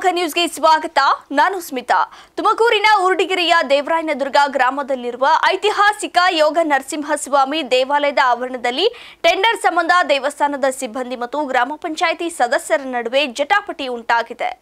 ನ್ಯೂಸ್ಗೆ ಸ್ವಾಗತ ನಾನು ಸ್ಮಿತಾ ತುಮಕೂರಿನ ಊರ್ಡಿಗೆರೆಯ ದೇವರಾಯನದುರ್ಗ ಗ್ರಾಮದಲ್ಲಿರುವ ಐತಿಹಾಸಿಕ ಯೋಗ ನರಸಿಂಹಸ್ವಾಮಿ ದೇವಾಲಯದ ಆವರಣದಲ್ಲಿ ಟೆಂಡರ್ ಸಂಬಂಧ ದೇವಸ್ಥಾನದ ಸಿಬ್ಬಂದಿ ಮತ್ತು ಗ್ರಾಮ ಪಂಚಾಯಿತಿ ಸದಸ್ಯರ ನಡುವೆ ಜಟಾಪಟಿ ಉಂಟಾಗಿದೆ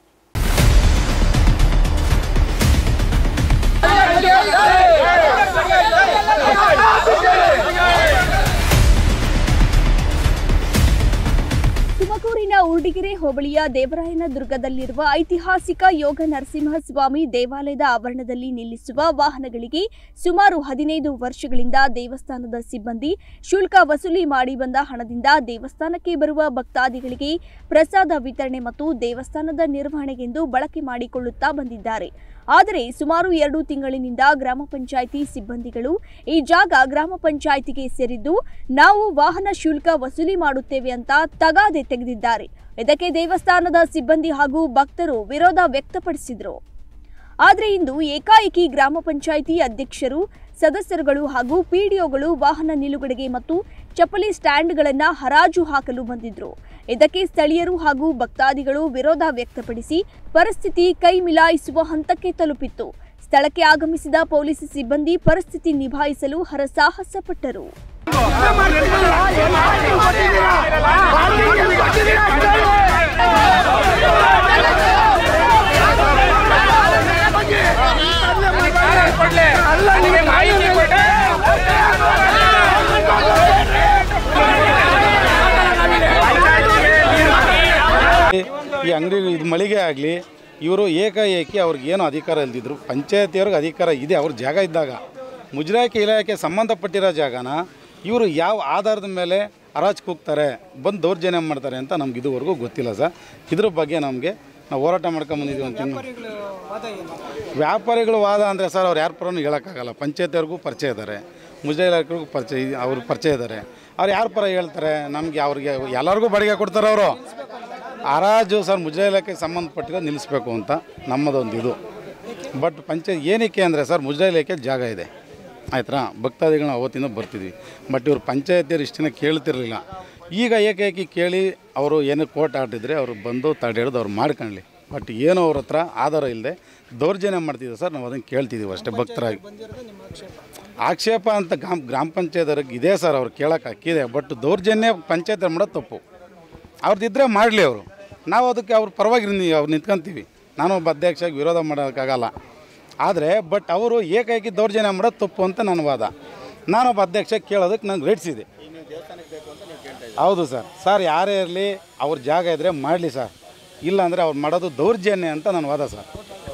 ತುಮಕೂರಿನ ಊರ್ಡಿಗೆರೆ ಹೋಬಳಿಯ ದೇವರಾಯನದುರ್ಗದಲ್ಲಿರುವ ಐತಿಹಾಸಿಕ ಯೋಗ ನರಸಿಂಹಸ್ವಾಮಿ ದೇವಾಲಯದ ಆವರಣದಲ್ಲಿ ನಿಲ್ಲಿಸುವ ವಾಹನಗಳಿಗೆ ಸುಮಾರು ಹದಿನೈದು ವರ್ಷಗಳಿಂದ ದೇವಸ್ಥಾನದ ಸಿಬ್ಬಂದಿ ಶುಲ್ಕ ವಸೂಲಿ ಮಾಡಿ ಬಂದ ಹಣದಿಂದ ದೇವಸ್ಥಾನಕ್ಕೆ ಬರುವ ಭಕ್ತಾದಿಗಳಿಗೆ ಪ್ರಸಾದ ವಿತರಣೆ ಮತ್ತು ದೇವಸ್ಥಾನದ ನಿರ್ವಹಣೆಗೆಂದು ಬಳಕೆ ಮಾಡಿಕೊಳ್ಳುತ್ತಾ ಬಂದಿದ್ದಾರೆ ಆದರೆ ಸುಮಾರು ಎರಡು ತಿಂಗಳಿನಿಂದ ಗ್ರಾಮ ಪಂಚಾಯಿತಿ ಸಿಬ್ಬಂದಿಗಳು ಈ ಜಾಗ ಗ್ರಾಮ ಪಂಚಾಯಿತಿಗೆ ಸೇರಿದ್ದು ನಾವು ವಾಹನ ಶುಲ್ಕ ವಸೂಲಿ ಮಾಡುತ್ತೇವೆ ಅಂತ ತಗಾದೆ ತೆಗೆದಿದ್ದಾರೆ ಇದಕ್ಕೆ ದೇವಸ್ಥಾನದ ಸಿಬ್ಬಂದಿ ಹಾಗೂ ಭಕ್ತರು ವಿರೋಧ ವ್ಯಕ್ತಪಡಿಸಿದರು ಆದರೆ ಇಂದು ಏಕಾಏಕಿ ಗ್ರಾಮ ಪಂಚಾಯಿತಿ ಅಧ್ಯಕ್ಷರು ಸದಸ್ಯರುಗಳು ಹಾಗೂ ಪಿಡಿಒಗಳು ವಾಹನ ನಿಲುಗಡೆಗೆ ಮತ್ತು ಚಪ್ಪಲಿ ಸ್ಟ್ಯಾಂಡ್ಗಳನ್ನು ಹರಾಜು ಹಾಕಲು ಬಂದಿದ್ರು ಇದಕ್ಕೆ ಸ್ಥಳೀಯರು ಹಾಗೂ ಭಕ್ತಾದಿಗಳು ವಿರೋಧ ವ್ಯಕ್ತಪಡಿಸಿ ಪರಿಸ್ಥಿತಿ ಕೈ ಮಿಲಾಯಿಸುವ ಹಂತಕ್ಕೆ ತಲುಪಿತ್ತು ಸ್ಥಳಕ್ಕೆ ಆಗಮಿಸಿದ ಪೊಲೀಸ್ ಸಿಬ್ಬಂದಿ ಪರಿಸ್ಥಿತಿ ನಿಭಾಯಿಸಲು ಹರಸಾಹಸ ಪಟ್ಟರು ಈ ಅಂಗಡಿ ಇದು ಮಳಿಗೆ ಆಗಲಿ ಇವರು ಏಕಾಏಕಿ ಅವ್ರಿಗೆ ಏನು ಅಧಿಕಾರ ಇಲ್ದಿದ್ರು ಪಂಚಾಯತಿಯವ್ರಿಗೆ ಅಧಿಕಾರ ಇದೆ ಅವ್ರ ಜಾಗ ಇದ್ದಾಗ ಮುಜರಾಯಿ ಇಲಾಖೆ ಸಂಬಂಧಪಟ್ಟಿರೋ ಜಾಗನ ಇವರು ಯಾವ ಆಧಾರದ ಮೇಲೆ ಹರಾಜು ಕೂಗ್ತಾರೆ ಬಂದು ದೌರ್ಜನ್ಯ ಮಾಡ್ತಾರೆ ಅಂತ ನಮ್ಗೆ ಇದುವರೆಗೂ ಗೊತ್ತಿಲ್ಲ ಸರ್ ಇದ್ರ ಬಗ್ಗೆ ನಮಗೆ ನಾವು ಹೋರಾಟ ಮಾಡ್ಕೊಂಬಂದಿದ್ದೀವಿ ಅಂತ ಇನ್ನು- ವ್ಯಾಪಾರಿಗಳು ವಾದ ಅಂದರೆ ಸರ್ ಅವ್ರು ಯಾರ ಪರನೂ ಹೇಳೋಕ್ಕಾಗಲ್ಲ ಪಂಚಾಯತಿಯವ್ರಿಗೂ ಪರಿಚಯ ಇದ್ದಾರೆ ಮುಜರಾಯಿ ಇಲಾಖೆಗೂ ಪರಿಚಯ ಅವ್ರು ಪರಿಚಯ ಇದ್ದಾರೆ ಅವ್ರು ಯಾರ ಪರ ಹೇಳ್ತಾರೆ ನಮಗೆ ಅವ್ರಿಗೆ ಎಲ್ಲರಿಗೂ ಬಾಡಿಗೆ ಕೊಡ್ತಾರೆ ಅವರು ಹರಾಜು ಸರ್ ಮುಜರಾಯಿ ಇಲಾಖೆಗೆ ಸಂಬಂಧಪಟ್ಟಿರೋ ನಿಲ್ಲಿಸ್ಬೇಕು ಅಂತ ನಮ್ಮದೊಂದು ಇದು ಬಟ್ ಪಂಚಾಯತ್ ಏನಕ್ಕೆ ಅಂದರೆ ಸರ್ ಮುಜರಾಯಿ ಇಲಾಖೆ ಜಾಗ ಇದೆ ಆಯ್ತಾ ಭಕ್ತಾದಿಗಳನ್ನ ಅವತ್ತಿಂದ ಬರ್ತಿದ್ವಿ ಬಟ್ ಇವರು ಪಂಚಾಯತಿಯರು ಇಷ್ಟನ್ನ ಕೇಳ್ತಿರ್ಲಿಲ್ಲ ಈಗ ಏಕಾಏಕಿ ಕೇಳಿ ಅವರು ಏನು ಕೋರ್ಟ್ ಆಡಿದ್ರೆ ಅವರು ಬಂದು ತಡೆಹಿಡಿದು ಅವ್ರು ಮಾಡ್ಕೊಳ್ಳಿ ಬಟ್ ಏನೋ ಅವ್ರ ಹತ್ರ ಆಧಾರ ಇಲ್ಲದೆ ದೌರ್ಜನ್ಯ ಮಾಡ್ತಿದ್ದೆ ಸರ್ ನಾವು ಅದನ್ನು ಕೇಳ್ತಿದ್ದೀವಿ ಅಷ್ಟೇ ಭಕ್ತರಾಗಿ ಆಕ್ಷೇಪ ಅಂತ ಗ್ರಾಮ ಗ್ರಾಮ ಪಂಚಾಯತ್ರಿಗೆ ಇದೆ ಸರ್ ಅವ್ರು ಕೇಳೋಕೆ ಹಾಕಿದೆ ಬಟ್ ದೌರ್ಜನ್ಯ ಪಂಚಾಯತ್ ಮಾಡೋದು ತಪ್ಪು ಅವ್ರದ್ದಿದ್ದರೆ ಮಾಡಲಿ ಅವರು ನಾವು ಅದಕ್ಕೆ ಅವ್ರ ಪರವಾಗಿ ನಿಂತ್- ಅವ್ರು ನಿಂತ್ಕೊಂತೀವಿ ನಾನು ಒಬ್ಬ ಅಧ್ಯಕ್ಷ ವಿರೋಧ ಮಾಡೋಕ್ಕಾಗಲ್ಲ ಆದರೆ ಬಟ್ ಅವರು ಏಕಾಏಕಿ ದೌರ್ಜನ್ಯ ಮಾಡೋದು ತಪ್ಪು ಅಂತ ನನ್ನ ವಾದ ನಾನೊಬ್ಬ ಅಧ್ಯಕ್ಷ ಕೇಳೋದಕ್ಕೆ ನಂಗೆ ರೇಟ್ಸ್ ಇದೆ ಹೌದು ಸರ್ ಸರ್ ಯಾರೇ ಇರಲಿ ಅವ್ರ ಜಾಗ ಇದ್ದರೆ ಮಾಡಲಿ ಸರ್ ಇಲ್ಲ ಅಂದರೆ ಅವ್ರು ಮಾಡೋದು ದೌರ್ಜನ್ಯ ಅಂತ ನನ್ನ ವಾದ ಸರ್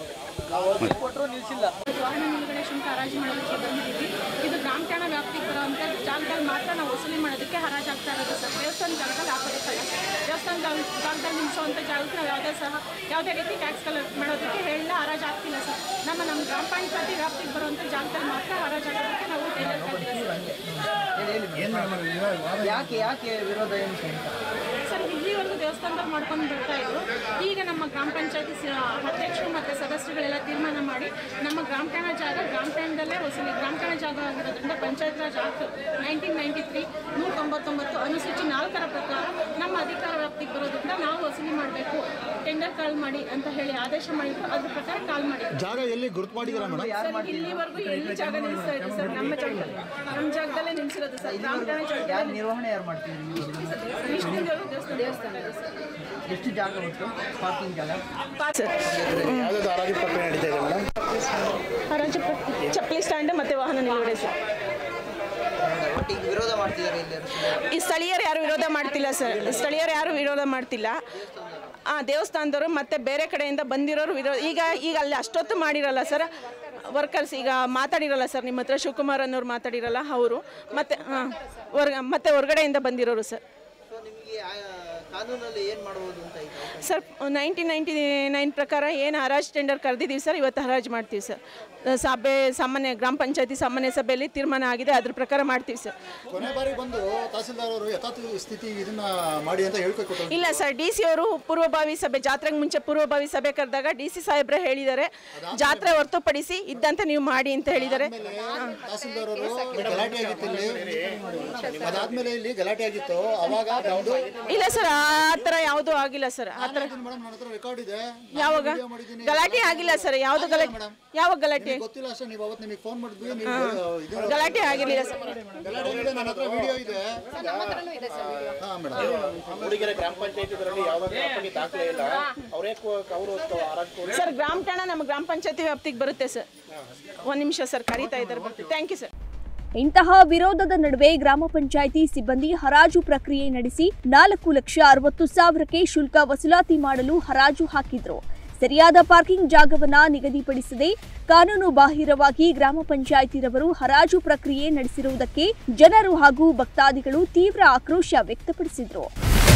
ವಾಹನ ನಿಲುಗಡೆ ಶುಲ್ಕ ಹರಾಜು ಮಾಡೋದಕ್ಕೆ ಬಂದಿದ್ದೀವಿ ಇದು ಗ್ರಾಮ ಠಾಣಾ ವ್ಯಾಪ್ತಿಗೆ ಬರುವಂಥ ಜಾಗದಲ್ಲಿ ಮಾತ್ರ ನಾವು ವಸೂಲಿ ಮಾಡೋದಕ್ಕೆ ಹರಾಜು ಆಗ್ತಾ ಇರೋದು ಸರ್ ದೇವಸ್ಥಾನ ಜಾಗದಲ್ಲಿ ಹಾಕೋದಕ್ಕಲ್ಲ ದೇವಸ್ಥಾನ ಜಾಗ- ಜಾಗದಲ್ಲಿ ನಿಲ್ಲಿಸುವಂಥ ಜಾಗಕ್ಕೆ ನಾವು ಯಾವುದೇ ಸಹ ಯಾವುದೇ ರೀತಿ ಟ್ಯಾಕ್ಸ್ ಕಲೆಕ್ಟ್ ಮಾಡೋದಕ್ಕೆ ಹೇಳಿಲ್ಲ ಹರಾಜು ಆಗ್ತಿಲ್ಲ ಸರ್ ನಮ್ಮ ನಮ್ಮ ಗ್ರಾಮ ಪಂಚಾಯತಿ ವ್ಯಾಪ್ತಿಗೆ ಬರುವಂಥ ಜಾಗದಲ್ಲಿ ಮಾತ್ರ ಹರಾಜು ಆಗೋದಕ್ಕೆ ನಾವು ಟೆಂಡರ್ ಕಟ್ಟಿಲ್ಲ ಸರ್ ಯಾಕೆ ಯಾಕೆ ವಿರೋಧ ಏನು ಸರ್? ಸರ್ ಇಲ್ಲಿವರೆಗೂ ದೇವಸ್ಥಾನದಲ್ಲಿ ಮಾಡ್ಕೊಂಡು ಬರ್ತಾ ಇದ್ರು ಈಗ ನಮ್ಮ ಗ್ರಾಮ ಪಂಚಾಯತಿ ಅಧ್ಯಕ್ಷರು ಮತ್ತು ಸದಸ್ಯರುಗಳೆಲ್ಲ ತೀರ್ಮಾನ ಮಾಡಿ ನಮ್ಮ ಗ್ರಾಮ ಠಾಣಾ ಜಾಗ ಗ್ರಾಮ ಠಾಣದಲ್ಲೇ ವಸೂಲಿ ಗ್ರಾಮ ಠಾಣಾ ಜಾಗ ಆಗಿರೋದ್ರಿಂದ panchayat Raj act nineteen ninety three ನೂರ ತೊಂಬತ್ತೊಂಬತ್ತು ಅನುಸೂಚಿ ನಾಲ್ಕರ ಪ್ರಕಾರ ನಮ್ಮ ಅಧಿಕಾರ ವ್ಯಾಪ್ತಿಗೆ ಬರೋದ್ರಿಂದ ನಾವು ವಸೂಲಿ ಮಾಡಬೇಕು ಟೆಂಡರ್ ಕಾಲ್ ಮಾಡಿ ಅಂತ ಹೇಳಿ ಆದೇಶ ಮಾಡಿದ್ರು ಅದ್ರ ಪ್ರಕಾರ ಕಾಲ್ ಮಾಡಿ ಜಾಗ ಎಲ್ಲಿ ಗುರುತು ಮಾಡಿದ್ದೀರಾ ಮೇಡಮ್ ಸರ್ ಇಲ್ಲಿವರೆಗೂ ಎಲ್ಲಿ ಜಾಗ ನಿಲ್ಲಿಸ್ತಾ ಇದೆ ಸರ್ ನಮ್ಮ ಜಾಗದಲ್ಲಿ ನಮ್ಮ ಜಾಗದಲ್ಲೇ ನಿಲ್ಲಿಸಿರೋದು ಸರ್ ಗ್ರಾಮ ಠಾಣಾ ಯಾರು ಜಾಗದಲ್ಲಿ ನಿರ್ವಹಣೆ ಯಾರು ಮಾಡ್ತಿದ್ರಿ ನೀವು ಇಷ್ಟು ದಿನದವರೆಗೂ ದೇವಸ್ಥಾನ ದೇವಸ್ಥಾನ ಇದೆ ಸರ್ ಎಷ್ಟು ಜಾಗ ಉಂಟು ಪಾರ್ಕಿಂಗ್ ಜಾಗ ಯಾವ್ದಾದ್ರು ಹರಾಜು ಪ್ರಕ್ರಿಯೆ ನಡೀತಾ ಇದೆ ಮೇಡಮ್ ಹರಾಜು ಪಟ್ಟಿ ಚಪ್ಪಲಿ ಸ್ಟ್ಯಾಂಡ್ ಮತ್ತೆ ವಾಹನ ನಿಲುಗಡೆ ಸರ್ ಬಟ್ ಈಗ ವಿರೋಧ ಮಾಡ್ತಿದ್ದಾರೆ ಇಲ್ಲಿ ಈ ಸ್ಥಳೀಯರು ಯಾರು ವಿರೋಧ ಮಾಡ್ತಿಲ್ಲ ಸರ್ ಸ್ಥಳೀಯರು ಯಾರು ವಿರೋಧ ಮಾಡ್ತಿಲ್ಲ ಆ ದೇವಸ್ಥಾನದವರು ಮತ್ತೆ ಬೇರೆ ಕಡೆಯಿಂದ ಬಂದಿರೋರು ವಿರೋಧ ಈಗ ಈಗ ಅಲ್ಲಿ ಅಷ್ಟೊತ್ತು ಮಾಡಿರಲ್ಲ ಸರ್ ವರ್ಕರ್ಸ್ ಈಗ ಮಾತಾಡಿರಲ್ಲ ಸರ್ ನಿಮ್ಮ ಹತ್ರ ಶಿವಕುಮಾರ್ ಅನ್ನೋರು ಮಾತಾಡಿರಲ್ಲ ಅವರು ಮತ್ತೆ ಹಾಂ ಹೊರ್ಗ ಮತ್ತೆ ಹೊರಗಡೆಯಿಂದ ಬಂದಿರೋರು ಸರ್ ಸೊ ನಿಮಗೆ ಕಾನೂನಲ್ಲಿ ಏನು ಮಾಡ್ಬೋದು ಅಂತ ಈಗ ಸರ್ ನೈನ್ಟೀನ್ ನೈಂಟಿ ನೈನ್ ಪ್ರಕಾರ ಏನು ಹರಾಜು ಟೆಂಡರ್ ಕರೆದಿದ್ದೀವಿ ಸರ್ ಇವತ್ತು ಹರಾಜು ಮಾಡ್ತೀವಿ ಸರ್ ಸಭೆ ಸಾಮಾನ್ಯ ಗ್ರಾಮ ಪಂಚಾಯತಿ ಸಾಮಾನ್ಯ ಸಭೆಯಲ್ಲಿ ತೀರ್ಮಾನ ಆಗಿದೆ ಅದ್ರ ಪ್ರಕಾರ ಮಾಡ್ತೀವಿ ಸರ್ ಕೊನೆ ಬಾರಿ ಬಂದು ತಹಸೀಲ್ದಾರ್ ಅವರು ಯಥಾರ್ಥ ಸ್ಥಿತಿ ಇದನ್ನ ಮಾಡಿ ಅಂತ ಹೇಳ್ಕೊಟ್ಟು ಇಲ್ಲ ಸರ್ ಡಿ ಸಿ ಅವರು ಪೂರ್ವಭಾವಿ ಸಭೆ ಜಾತ್ರೆಗೆ ಮುಂಚೆ ಪೂರ್ವಭಾವಿ ಸಭೆ ಕರೆದಾಗ ಡಿ ಸಿ ಸಾಹೇಬ್ರೆ ಹೇಳಿದ್ದಾರೆ ಜಾತ್ರೆ ಹೊರತುಪಡಿಸಿ ಇದ್ದಂತೆ ನೀವು ಮಾಡಿ ಅಂತ ಹೇಳಿದ್ದಾರೆ ತಹಸೀಲ್ದಾರ್ ಅವರು ಗಲಾಟೆ ಆಗಿತ್ತು ಇಲ್ಲಿ ಅದಾದ್ಮೇಲೆ ಇಲ್ಲಿ ಗಲಾಟೆ ಆಗಿತ್ತು ಅವಾಗ ಬಂದು ಇಲ್ಲ ಸರ್ ಆ ಥರ ಯಾವುದೂ ಆಗಿಲ್ಲ ಸರ್ ಆ ಹತ್ರ ಮೇಡಮ್ ನನ್ನ ಹತ್ರ ರೆಕಾರ್ಡ್ ಇದೆ ಯಾವಾಗ ವಿಡಿಯೋ ಮಾಡಿದ್ದೀನಿ ಗಲಾಟೆ ಆಗಿಲ್ಲ ಸರ್ ಯಾವ್ದು ಗಲಾಟೆ ಯಾವಾಗ ಗಲಾಟೆ ಗೊತ್ತಿಲ್ಲ ಅಷ್ಟೇ ನೀವು ಅವತ್ತು ನಿಮಗೆ ಫೋನ್ ಮಾಡಿದ್ವಿ ನೀವು ಇದು ಗಲಾಟೆ ಆಗಿರಲಿಲ್ಲ ಸರ್ ಗಲಾಟೆ ಆಗಿದೆ ನನ್ನ ಹತ್ರ ವಿಡಿಯೋ ಇದೆ ಹಾಂ ಮೇಡಮ್ ಮೂಡಿಗೆರೆ ಗ್ರಾಮ ಪಂಚಾಯತಿಗಳಲ್ಲಿ ಯಾವುದೇ ಗ್ರಾಮಕ್ಕೆ ದಾಖಲೆ ಇಲ್ಲ ಅವರೇ ಅವರು ಹರಾಜು ಸರ್ ಗ್ರಾಮ ಠಾಣ ನಮ್ಮ ಗ್ರಾಮ ಪಂಚಾಯತಿ ವ್ಯಾಪ್ತಿಗೆ ಬರುತ್ತೆ ಸರ್ ಒಂದು ನಿಮಿಷ ಸರ್ ಕರೀತಾ ಇದ್ದಾರೆ ಬರ್ತೀವಿ ಥ್ಯಾಂಕ್ ಯು ಸರ್ ಇಂತಹ ವಿರೋಧದ ನಡುವೆ ಗ್ರಾಮ ಪಂಚಾಯಿತಿ ಸಿಬ್ಬಂದಿ ಹರಾಜು ಪ್ರಕ್ರಿಯೆ ನಡೆಸಿ ನಾಲ್ಕು ಲಕ್ಷ ಅರವತ್ತು ಸಾವಿರಕ್ಕೆ ಶುಲ್ಕ ವಸೂಲಾತಿ ಮಾಡಲು ಹರಾಜು ಹಾಕಿದ್ರು ಸರಿಯಾದ ಪಾರ್ಕಿಂಗ್ ಜಾಗವನ್ನ ನಿಗದಿಪಡಿಸದೆ ಕಾನೂನು ಬಾಹಿರವಾಗಿ ಗ್ರಾಮ ಪಂಚಾಯಿತಿರವರು ಹರಾಜು ಪ್ರಕ್ರಿಯೆ ನಡೆಸಿರುವುದಕ್ಕೆ ಜನರು ಹಾಗೂ ಭಕ್ತಾದಿಗಳು ತೀವ್ರ ಆಕ್ರೋಶ ವ್ಯಕ್ತಪಡಿಸಿದ್ರು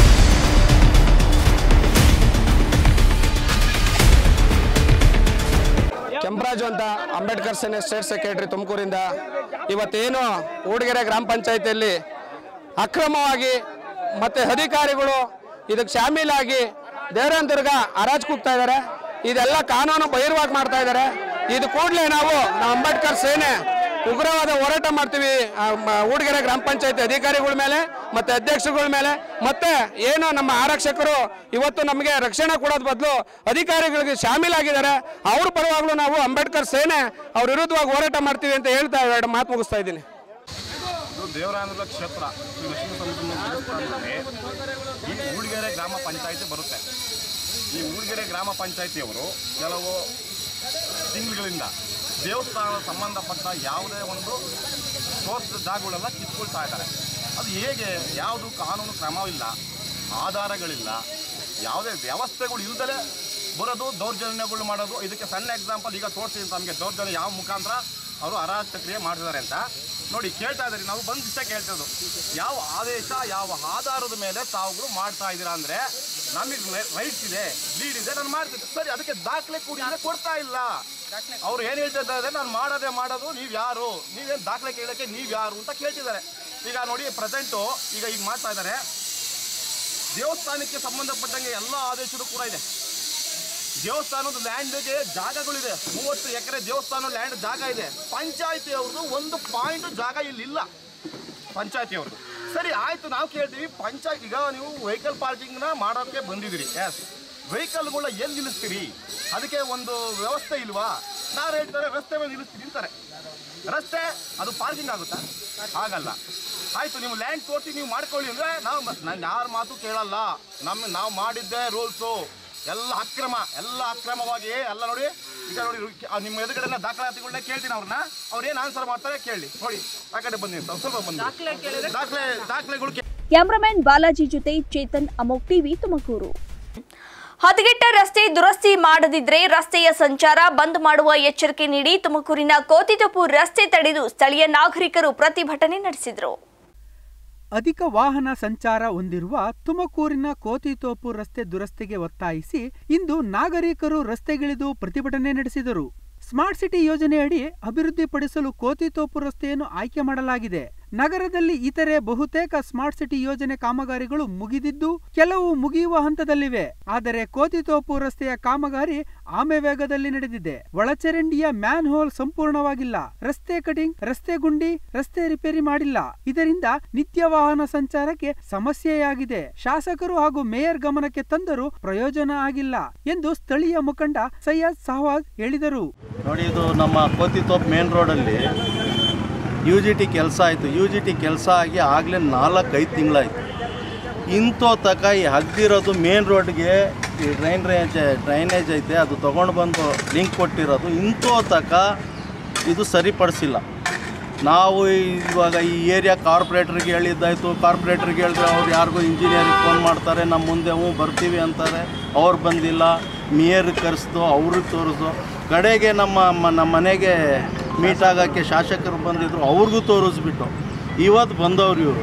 ಕೆಂಪರಾಜು ಅಂತ ಅಂಬೇಡ್ಕರ್ ಸೇನೆ ಸ್ಟೇಟ್ ಸೆಕ್ರೆಟರಿ ತುಮಕೂರಿಂದ ಇವತ್ತೇನು ಊಡಿಗೆರೆ ಗ್ರಾಮ ಪಂಚಾಯಿತಿಯಲ್ಲಿ ಅಕ್ರಮವಾಗಿ ಮತ್ತು ಅಧಿಕಾರಿಗಳು ಇದಕ್ಕೆ ಶಾಮೀಲಾಗಿ ದೇವರಾಂತರ್ಗ ಹರಾಜು ಕೂಗ್ತಾ ಇದ್ದಾರೆ ಇದೆಲ್ಲ ಕಾನೂನು ಬಹಿರ್ವಾಗಿ ಮಾಡ್ತಾ ಇದ್ದಾರೆ ಇದು ಕೂಡಲೇ ನಾವು ನಮ್ಮ ಅಂಬೇಡ್ಕರ್ ಸೇನೆ ಉಗ್ರವಾದ ಹೋರಾಟ ಮಾಡ್ತೀವಿ ಆ, ಮ- ಊಡಿಗೆರೆ ಗ್ರಾಮ ಪಂಚಾಯತಿ ಅಧಿಕಾರಿಗಳ ಮೇಲೆ ಮತ್ತೆ ಅಧ್ಯಕ್ಷರುಗಳ ಮೇಲೆ ಮತ್ತೆ ಏನು ನಮ್ಮ ಆರಕ್ಷಕರು ಇವತ್ತು ನಮಗೆ ರಕ್ಷಣೆ ಕೊಡೋದ್ ಬದಲು ಅಧಿಕಾರಿಗಳಿಗೆ ಶಾಮೀಲಾಗಿದ್ದಾರೆ ಅವ್ರ ಪರವಾಗ್ಲೂ ನಾವು ಅಂಬೇಡ್ಕರ್ ಸೇನೆ ಅವ್ರ ವಿರುದ್ಧವಾಗಿ ಹೋರಾಟ ಮಾಡ್ತೀವಿ ಅಂತ ಹೇಳ್ತಾ ಎರಡು ಮಾತು ಮುಗಿಸ್ತಾ ಇದ್ದೀನಿ ಇದು ದೇವರಾನಂದ ಕ್ಷೇತ್ರ ಶ್ರೀ ಲಕ್ಷ್ಮೀ ಸಮುದ್ರ ದೇವಸ್ಥಾನದಲ್ಲಿ ಈ ಊಳಿಗೆರೆ ಗ್ರಾಮ ಪಂಚಾಯಿತಿ ಬರುತ್ತೆ ಈ ಊಳಿಗೆರೆ ಗ್ರಾಮ ಪಂಚಾಯಿತಿಯವರು ಕೆಲವು ತಿಂಗಳುಗಳಿಂದ ದೇವಸ್ಥಾನ ಸಂಬಂಧಪಟ್ಟ ಯಾವುದೇ ಒಂದು ಸೋರ್ಸ್ ಜಾಗಗಳೆಲ್ಲ ಕಿತ್ಕೊಳ್ತಾ ಇದ್ದಾರೆ ಅದು ಹೇಗೆ ಯಾವುದು ಕಾನೂನು ಕ್ರಮವಿಲ್ಲ ಆಧಾರಗಳಿಲ್ಲ ಯಾವುದೇ ವ್ಯವಸ್ಥೆಗಳು ಇಲ್ದಲೇ ಬರೋದು ದೌರ್ಜನ್ಯಗಳು ಮಾಡೋದು ಇದಕ್ಕೆ ಸಣ್ಣ ಎಕ್ಸಾಂಪಲ್ ಈಗ ತೋರಿಸಿ ನಮಗೆ ದೌರ್ಜನ್ಯ ಯಾವ ಮುಖಾಂತರ ಅವರು ಅರಾಜಕ ಕ್ರಿಯೆ ಮಾಡಿದ್ದಾರೆ ಅಂತ ನೋಡಿ ಕೇಳ್ತಾ ಇದ್ದಾರೆ ನಾವು ಬಂದು ದಿವಸ ಕೇಳ್ತಿರೋದು ಯಾವ ಆದೇಶ ಯಾವ ಆಧಾರದ ಮೇಲೆ ತಾವುಗಳು ಮಾಡ್ತಾ ಇದ್ದೀರಾ ಅಂದರೆ ನಮಗೆ ರೈಟ್ಸ್ ಇದೆ ಲೀಡ್ ಇದೆ ನಾನು ಮಾಡ್ತೀನಿ ಸರಿ ಅದಕ್ಕೆ ದಾಖಲೆ ಕೂಡ ಇದೆ, ಕೊಡ್ತಾ ಇಲ್ಲ ಅವ್ರು ಏನು ಹೇಳ್ತಾ ಇದ್ದಾರೆ ನಾನು ಮಾಡೋದೇ ಮಾಡೋದು ನೀವು ಯಾರು ನೀವೇನು ದಾಖಲೆ ಕೇಳೋಕ್ಕೆ ನೀವು ಯಾರು ಅಂತ ಕೇಳ್ತಿದ್ದಾರೆ ಈಗ ನೋಡಿ ಪ್ರೆಸೆಂಟು ಈಗ ಈಗ ಮಾಡ್ತಾ ಇದ್ದಾರೆ ದೇವಸ್ಥಾನಕ್ಕೆ ಸಂಬಂಧಪಟ್ಟಂಗೆ ಎಲ್ಲ ಆದೇಶಗಳು ಕೂಡ ಇದೆ ದೇವಸ್ಥಾನದ ಲ್ಯಾಂಡ್ಗೆ ಜಾಗಗಳಿದೆ ಮೂವತ್ತು ಎಕರೆ ದೇವಸ್ಥಾನ ಲ್ಯಾಂಡ್ ಜಾಗ ಇದೆ ಪಂಚಾಯತಿ ಅವ್ರದ್ದು ಒಂದು ಪಾಯಿಂಟ್ ಜಾಗ ಇಲ್ಲಿ ಇಲ್ಲ ಪಂಚಾಯತಿ ಅವ್ರದ್ದು ಸರಿ ಆಯ್ತು ನಾವು ಕೇಳ್ತೀವಿ ಪಂಚಾಯತ್ ಈಗ ನೀವು ವೆಹಿಕಲ್ ಪಾರ್ಕಿಂಗ್ನ ಮಾಡೋಕ್ಕೆ ಬಂದಿದ್ದೀರಿ ಎಸ್ ವೆಹಿಕಲ್ಗಳ ಎಲ್ಲಿ ನಿಲ್ಲಿಸ್ತೀರಿ ಅದಕ್ಕೆ ಒಂದು ವ್ಯವಸ್ಥೆ ಇಲ್ವಾ ನಾವು ಹೇಳ್ತಾರೆ ರಸ್ತೆ ಮೇಲೆ ನಿಲ್ಲಿಸ್ತೀರಿ ಅಂತಾರೆ ರಸ್ತೆ ಅದು ಪಾರ್ಕಿಂಗ್ ಆಗುತ್ತಾ ಆಗಲ್ಲ ಆಯ್ತು ನೀವು ಲ್ಯಾಂಡ್ ತೋರಿಸಿ ನೀವು ಮಾಡ್ಕೊಳ್ಳಿ ಅಂದ್ರೆ ನಾವು ನಾನು ಯಾರ ಮಾತು ಕೇಳಲ್ಲ ನಮ್ಮ ನಾವು ಮಾಡಿದ್ದೆ ರೂಲ್ಸು ಎಲ್ಲ ಅಕ್ರಮ ಎಲ್ಲ ಅಕ್ರಮವಾಗಿ ಎಲ್ಲ ನೋಡಿ ಈಗ ನೋಡಿ ಆ ನಿಮ್ಮ ಎದುರುಗಡೆ ದಾಖಲಾತಿಗಳನ್ನ ಕೇಳ್ತೀನಿ ಅವ್ರನ್ನ ಅವ್ರು ಏನು ಆನ್ಸರ್ ಮಾಡ್ತಾರೆ ಕೇಳಿ ನೋಡಿ ಆ ಕಡೆ ಬನ್ನಿ ಸ್ವಲ್ಪ ಸ್ವಲ್ಪ ಬನ್ನಿ ದಾಖಲೆ ದಾಖಲೆಗಳು ಕೇ- ಕ್ಯಾಮರಾಮನ್ ಬಾಲಾಜಿ ಜೊತೆ ಚೇತನ್ ಅಮೋಕ್ ಟಿವಿ ತುಮಕೂರು ಹದಗೆಟ್ಟ ರಸ್ತೆ ದುರಸ್ತಿ ಮಾಡದಿದ್ರೆ ರಸ್ತೆಯ ಸಂಚಾರ ಬಂದ್ ಮಾಡುವ ಎಚ್ಚರಿಕೆ ನೀಡಿ ತುಮಕೂರಿನ ಕೋತಿತೊಪ್ಪು ರಸ್ತೆ ತಡೆದು ಸ್ಥಳೀಯ ನಾಗರಿಕರು ಪ್ರತಿಭಟನೆ ನಡೆಸಿದರು ಅಧಿಕ ವಾಹನ ಸಂಚಾರ ಹೊಂದಿರುವ ತುಮಕೂರಿನ ಕೋತಿತೋಪು ರಸ್ತೆ ದುರಸ್ತಿಗೆ ಒತ್ತಾಯಿಸಿ ಇಂದು ನಾಗರಿಕರು ರಸ್ತೆಗಿಳಿದು ಪ್ರತಿಭಟನೆ ನಡೆಸಿದರು ಸ್ಮಾರ್ಟ್ ಸಿಟಿ ಯೋಜನೆಯಡಿ ಅಭಿವೃದ್ಧಿಪಡಿಸಲು ಕೋತಿತೋಪು ರಸ್ತೆಯನ್ನು ಆಯ್ಕೆ ಮಾಡಲಾಗಿದೆ ನಗರದಲ್ಲಿ ಇತರೆ ಬಹುತೇಕ ಸ್ಮಾರ್ಟ್ ಸಿಟಿ ಯೋಜನೆ ಕಾಮಗಾರಿಗಳು ಮುಗಿದಿದ್ದು ಕೆಲವು ಮುಗಿಯುವ ಹಂತದಲ್ಲಿವೆ ಆದರೆ ಕೋತಿತೋಪು ರಸ್ತೆಯ ಕಾಮಗಾರಿ ಆಮೆ ವೇಗದಲ್ಲಿ ನಡೆದಿದೆ ಒಳಚರಂಡಿಯ ಮ್ಯಾನ್ ಹೋಲ್ ಸಂಪೂರ್ಣವಾಗಿಲ್ಲ ರಸ್ತೆ ಕಟಿಂಗ್ ರಸ್ತೆ ಗುಂಡಿ ರಸ್ತೆ ರಿಪೇರಿ ಮಾಡಿಲ್ಲ ಇದರಿಂದ ನಿತ್ಯ ವಾಹನ ಸಂಚಾರಕ್ಕೆ ಸಮಸ್ಯೆಯಾಗಿದೆ ಶಾಸಕರು ಹಾಗೂ ಮೇಯರ್ ಗಮನಕ್ಕೆ ತಂದರೂ ಪ್ರಯೋಜನ ಆಗಿಲ್ಲ ಎಂದು ಸ್ಥಳೀಯ ಮುಖಂಡ ಸೈಯದ್ ಸಹವಾಜ್ ಹೇಳಿದರು ನೋಡಿ ಇದು ನಮ್ಮ ಕೋತಿತೋಪ್ ಮೇನ್ ರೋಡಲ್ಲಿ ಯು ಜಿ ಟಿ ಕೆಲಸ ಆಯಿತು ಯು ಜಿ ಟಿ ಕೆಲಸ ಆಗಿ ಆಗಲೇ ನಾಲ್ಕೈದು ತಿಂಗಳಾಯಿತು ಇಂಥೋ ತಕ ಈ ಹಗ್ದಿರೋದು ಮೇನ್ ರೋಡ್ಗೆ ಈ ಡ್ರೈನ್ ರೇಂಜ್ ಡ್ರೈನೇಜ್ ಐತೆ ಅದು ತೊಗೊಂಡು ಬಂದು ಲಿಂಕ್ ಕೊಟ್ಟಿರೋದು ಇಂಥೋ ತಕ ಇದು ಸರಿಪಡಿಸಿಲ್ಲ ನಾವು ಇವಾಗ ಈ ಏರಿಯಾ ಕಾರ್ಪೊರೇಟ್ರಿಗೆ ಹೇಳಿದ್ದಾಯಿತು ಕಾರ್ಪೊರೇಟ್ರಿಗೆ ಹೇಳಿದ್ರೆ ಅವ್ರು ಯಾರಿಗೂ ಇಂಜಿನಿಯರಿಗೆ ಫೋನ್ ಮಾಡ್ತಾರೆ ನಮ್ಮ ಮುಂದೆ ಹ್ಞೂ ಬರ್ತೀವಿ ಅಂತಾರೆ ಅವ್ರು ಬಂದಿಲ್ಲ ಮೇಯರ್ಗೆ ಕರೆಸ್ದು ಅವ್ರಿಗೆ ತೋರಿಸ್ದು ಕಡೆಗೆ ನಮ್ಮ ಮ- ನಮ್ಮ ಮನೆಗೆ ಮೀಟ್ ಆಗೋಕ್ಕೆ ಶಾಸಕರು ಬಂದಿದ್ರು ಅವ್ರಿಗೂ ತೋರಿಸ್ಬಿಟ್ಟು ಇವತ್ತು ಬಂದವ್ರು ಇವರು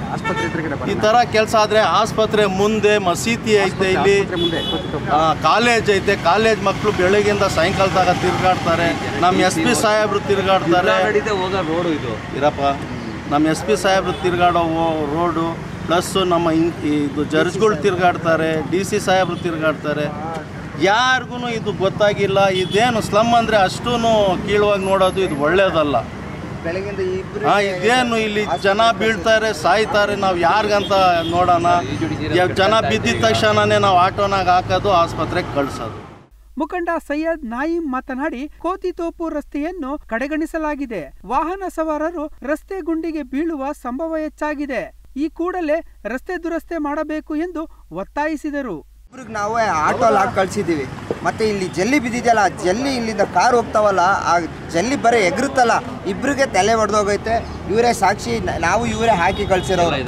ಈ ಥರ ಕೆಲಸ ಆದರೆ ಆಸ್ಪತ್ರೆ ಮುಂದೆ ಮಸೀದಿ ಐತೆ ಇಲ್ಲಿ ಆ, ಕಾಲೇಜ್ ಐತೆ ಕಾಲೇಜ್ ಮಕ್ಕಳು ಬೆಳಗ್ಗೆಯಿಂದ ಸಾಯಂಕಾಲ ತನಕ ತಿರುಗಾಡ್ತಾರೆ ನಮ್ಮ ಎಸ್ ಪಿ ಸಾಹೇಬ್ರು ತಿರುಗಾಡ್ತಾರೆ ರೋಡು ಇದು ಇರಪ್ಪ ನಮ್ಮ ಎಸ್ ಪಿ ಸಾಹೇಬ್ರು ತಿರುಗಾಡೋ ರೋಡು ಪ್ಲಸ್ಸು ನಮ್ಮ ಇನ್ ಇದು ಜಡ್ಜ್ಗಳು ತಿರುಗಾಡ್ತಾರೆ ಡಿ ಸಿ ಸಾಹೇಬ್ರು ತಿರುಗಾಡ್ತಾರೆ ಯಾರಿಗೂ ಇದು ಗೊತ್ತಾಗಿಲ್ಲ ಇದೇನು ಸ್ಲಮ್ ಅಂದರೆ ಅಷ್ಟೂ ಕೀಳುವಾಗಿ ನೋಡೋದು ಇದು ಒಳ್ಳೆಯದಲ್ಲ ಬೆಳಗಿಂದ ಇಬ್ರು ಹಾ ಇದೇನು ಇಲ್ಲಿ ಜನ ಬೀಳ್ತಾರೆ ಸಾಯ್ತಾರೆ ನಾವು ಯಾರಿಗಂತ ನೋಡೋಣ ಯಾವ ಜನ ಬಿದ್ದಿದ ತಕ್ಷಣನೇ ನಾವು ಆಟೋನಾಗ ಹಾಕೋದು ಆಸ್ಪತ್ರೆಗೆ ಕಳ್ಸೋದು ಮುಖಂಡ ಸೈಯದ್ ನಾಯಿಂ ಮಾತನಾಡಿ ಕೋತಿತೋಪು ರಸ್ತೆಯನ್ನು ಕಡೆಗಣಿಸಲಾಗಿದೆ ವಾಹನ ಸವಾರರು ರಸ್ತೆ ಗುಂಡಿಗೆ ಬೀಳುವ ಸಂಭವ ಹೆಚ್ಚಾಗಿದೆ ಈ ಕೂಡಲೇ ರಸ್ತೆ ದುರಸ್ತಿ ಮಾಡಬೇಕು ಎಂದು ಒತ್ತಾಯಿಸಿದರು ಇಬ್ರಿಗೆ ನಾವು ಆಟೋಲ್ಲಿ ಹಾಕಿ ಕಳ್ಸಿದ್ದೀವಿ ಮತ್ತೆ ಇಲ್ಲಿ ಜಲ್ಲಿ ಬಿದ್ದಿದೆಯಲ್ಲ ಆ ಜಲ್ಲಿ ಇಲ್ಲಿಂದ ಕಾರ್ ಹೋಗ್ತಾವಲ್ಲ ಆ ಜಲ್ಲಿ ಬರೀ ಎಗರುತ್ತಲ್ಲ ಇಬ್ರಿಗೆ ತಲೆ ಹೊಡೆದೋಗೈತೆ ಇವರೇ ಸಾಕ್ಷಿ ನ- ನಾವು ಇವರೇ ಹಾಕಿ ಕಳ್ಸಿರೋರು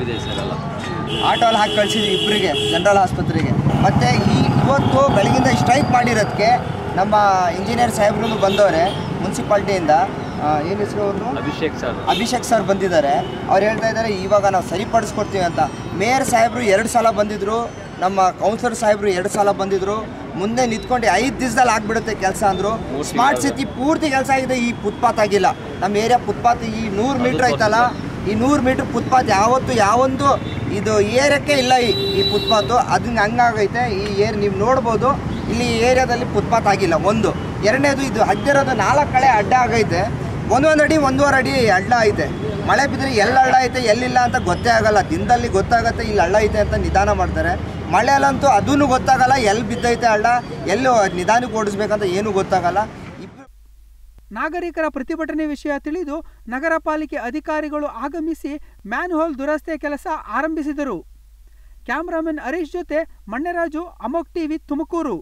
ಆಟೋಲ್ಲಿ ಹಾಕಿ ಕಳ್ಸಿದ್ವಿ ಇಬ್ಬರಿಗೆ ಜನರಲ್ ಆಸ್ಪತ್ರೆಗೆ ಮತ್ತು ಈ ಇವತ್ತು ಬೆಳಗಿಂದ ಸ್ಟ್ರೈಕ್ ಮಾಡಿರೋದಕ್ಕೆ ನಮ್ಮ ಇಂಜಿನಿಯರ್ ಸಾಹೇಬ್ರು ಬಂದವರೆ ಮುನ್ಸಿಪಾಲ್ಟಿಯಿಂದ ಏನು ಹೆಸರು ಅವ್ರದ್ದು ಅಭಿಷೇಕ್ ಸರ್ ಅಭಿಷೇಕ್ ಸರ್ ಬಂದಿದ್ದಾರೆ ಅವ್ರು ಹೇಳ್ತಾ ಇದ್ದಾರೆ ಇವಾಗ ನಾವು ಸರಿಪಡಿಸ್ಕೊಡ್ತೀವಿ ಅಂತ ಮೇಯರ್ ಸಾಹೇಬರು ಎರಡು ಸಲ ಬಂದಿದ್ರು ನಮ್ಮ ಕೌನ್ಸಿಲರ್ ಸಾಹೇಬರು ಎರಡು ಸಲ ಬಂದಿದ್ರು ಮುಂದೆ ನಿಂತ್ಕೊಂಡು ಐದು ದಿವಸದಲ್ಲಿ ಆಗ್ಬಿಡುತ್ತೆ ಕೆಲಸ ಅಂದರು ಸ್ಮಾರ್ಟ್ ಸಿಟಿ ಪೂರ್ತಿ ಕೆಲಸ ಆಗಿದೆ ಈ ಫುಟ್ಪಾತ್ ಆಗಿಲ್ಲ ನಮ್ಮ ಏರಿಯಾ ಫುಟ್ಪಾತ್ ಈ ನೂರು ಮೀಟ್ರ್ ಐತಲ್ಲ ಈ ನೂರು ಮೀಟ್ರ್ ಫುಟ್ಪಾತ್ ಯಾವತ್ತು ಯಾವೊಂದು ಇದು ಏರಿಯಕ್ಕೆ ಇಲ್ಲ ಈ ಈ ಫುಟ್ಪಾತು ಅದನ್ನ ಹಂಗಾಗೈತೆ ಈ ಏರ್ ನೀವು ನೋಡ್ಬೋದು ಇಲ್ಲಿ ಈ ಏರಿಯಾದಲ್ಲಿ ಫುಟ್ಪಾತ್ ಆಗಿಲ್ಲ ಒಂದು ಎರಡನೇದು ಇದು ಹದ್ದಿರೋದು ನಾಲ್ಕು ಕಡೆ ಅಡ್ಡ ಆಗೈತೆ ಒಂದೊಂದು ಅಡಿ ಒಂದೂವರೆ ಅಡಿ ಹಳ್ಳ ಐತೆ ಮಳೆ ಬಿದ್ದರೆ ಎಲ್ಲಿ ಹಳ್ಳ ಐತೆ ಎಲ್ಲಿಲ್ಲ ಅಂತ ಗೊತ್ತೇ ಆಗಲ್ಲ ದಿನದಲ್ಲಿ ಗೊತ್ತಾಗತ್ತೆ ಇಲ್ಲಿ ಹಳ್ಳ ಐತೆ ಅಂತ ನಿಧಾನ ಮಾಡ್ತಾರೆ ಮಳೆಯಲ್ಲಂತೂ ಅದೂ ಗೊತ್ತಾಗಲ್ಲ ಎಲ್ಲಿ ಬಿದ್ದೈತೆ ಹಳ್ಳ ಎಲ್ಲಿ ನಿಧಾನಕ್ಕೆ ಓಡಿಸ್ಬೇಕಂತ ಏನೂ ಗೊತ್ತಾಗಲ್ಲ ಇಬ್ರು ನಾಗರಿಕರ ಪ್ರತಿಭಟನೆ ವಿಷಯ ತಿಳಿದು ನಗರ ಪಾಲಿಕೆ ಅಧಿಕಾರಿಗಳು ಆಗಮಿಸಿ ಮ್ಯಾನ್ಹೋಲ್ ದುರಸ್ತಿ ಕೆಲಸ ಆರಂಭಿಸಿದರು ಕ್ಯಾಮರಾಮನ್ ಹರೀಶ್ ಜೊತೆ ಮಣ್ಣೆರಾಜು ಅಮೋಕ್ ಟಿವಿ ತುಮಕೂರು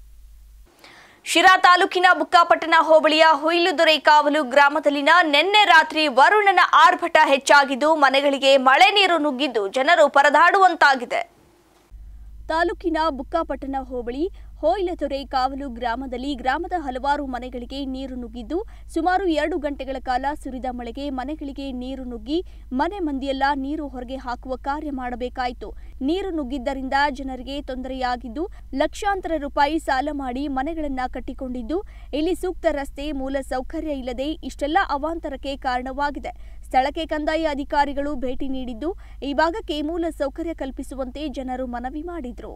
ಶಿರಾ ತಾಲೂಕಿನ ಬುಕ್ಕಾಪಟ್ಟಣ ಹೋಬಳಿಯ ಹುಯಿಲುದೊರೆ ಕಾವಲು ಗ್ರಾಮದಲ್ಲಿನ ನಿನ್ನೆ ರಾತ್ರಿ ವರುಣನ ಆರ್ಭಟ ಹೆಚ್ಚಾಗಿದ್ದು ಮನೆಗಳಿಗೆ ಮಳೆ ನೀರು ನುಗ್ಗಿದ್ದು ಜನರು ಪರದಾಡುವಂತಾಗಿದೆ ತಾಲೂಕಿನ ಬುಕ್ಕಾಪಟ್ಟಣ ಹೋಬಳಿ ಹೋಯ್ಲದೊರೆ ಕಾವಲು ಗ್ರಾಮದಲ್ಲಿ ಗ್ರಾಮದ ಹಲವಾರು ಮನೆಗಳಿಗೆ ನೀರು ನುಗ್ಗಿದ್ದು ಸುಮಾರು ಎರಡು ಗಂಟೆಗಳ ಕಾಲ ಸುರಿದ ಮಳೆಗೆ ಮನೆಗಳಿಗೆ ನೀರು ನುಗ್ಗಿ ಮನೆ ಮಂದಿಯೆಲ್ಲ ನೀರು ಹೊರಗೆ ಹಾಕುವ ಕಾರ್ಯ ಮಾಡಬೇಕಾಯಿತು ನೀರು ನುಗ್ಗಿದ್ದರಿಂದ ಜನರಿಗೆ ತೊಂದರೆಯಾಗಿದ್ದು ಲಕ್ಷಾಂತರ ರೂಪಾಯಿ ಸಾಲ ಮಾಡಿ ಮನೆಗಳನ್ನ ಕಟ್ಟಿಕೊಂಡಿದ್ದು ಇಲ್ಲಿ ಸೂಕ್ತ ರಸ್ತೆ ಮೂಲ ಸೌಕರ್ಯ ಇಲ್ಲದೆ ಇಷ್ಟೆಲ್ಲ ಅವಾಂತರಕ್ಕೆ ಕಾರಣವಾಗಿದೆ ಸ್ಥಳಕ್ಕೆ ಕಂದಾಯ ಅಧಿಕಾರಿಗಳು ಭೇಟಿ ನೀಡಿದ್ದು ಈ ಭಾಗಕ್ಕೆ ಮೂಲ ಸೌಕರ್ಯ ಕಲ್ಪಿಸುವಂತೆ ಜನರು ಮನವಿ ಮಾಡಿದ್ರು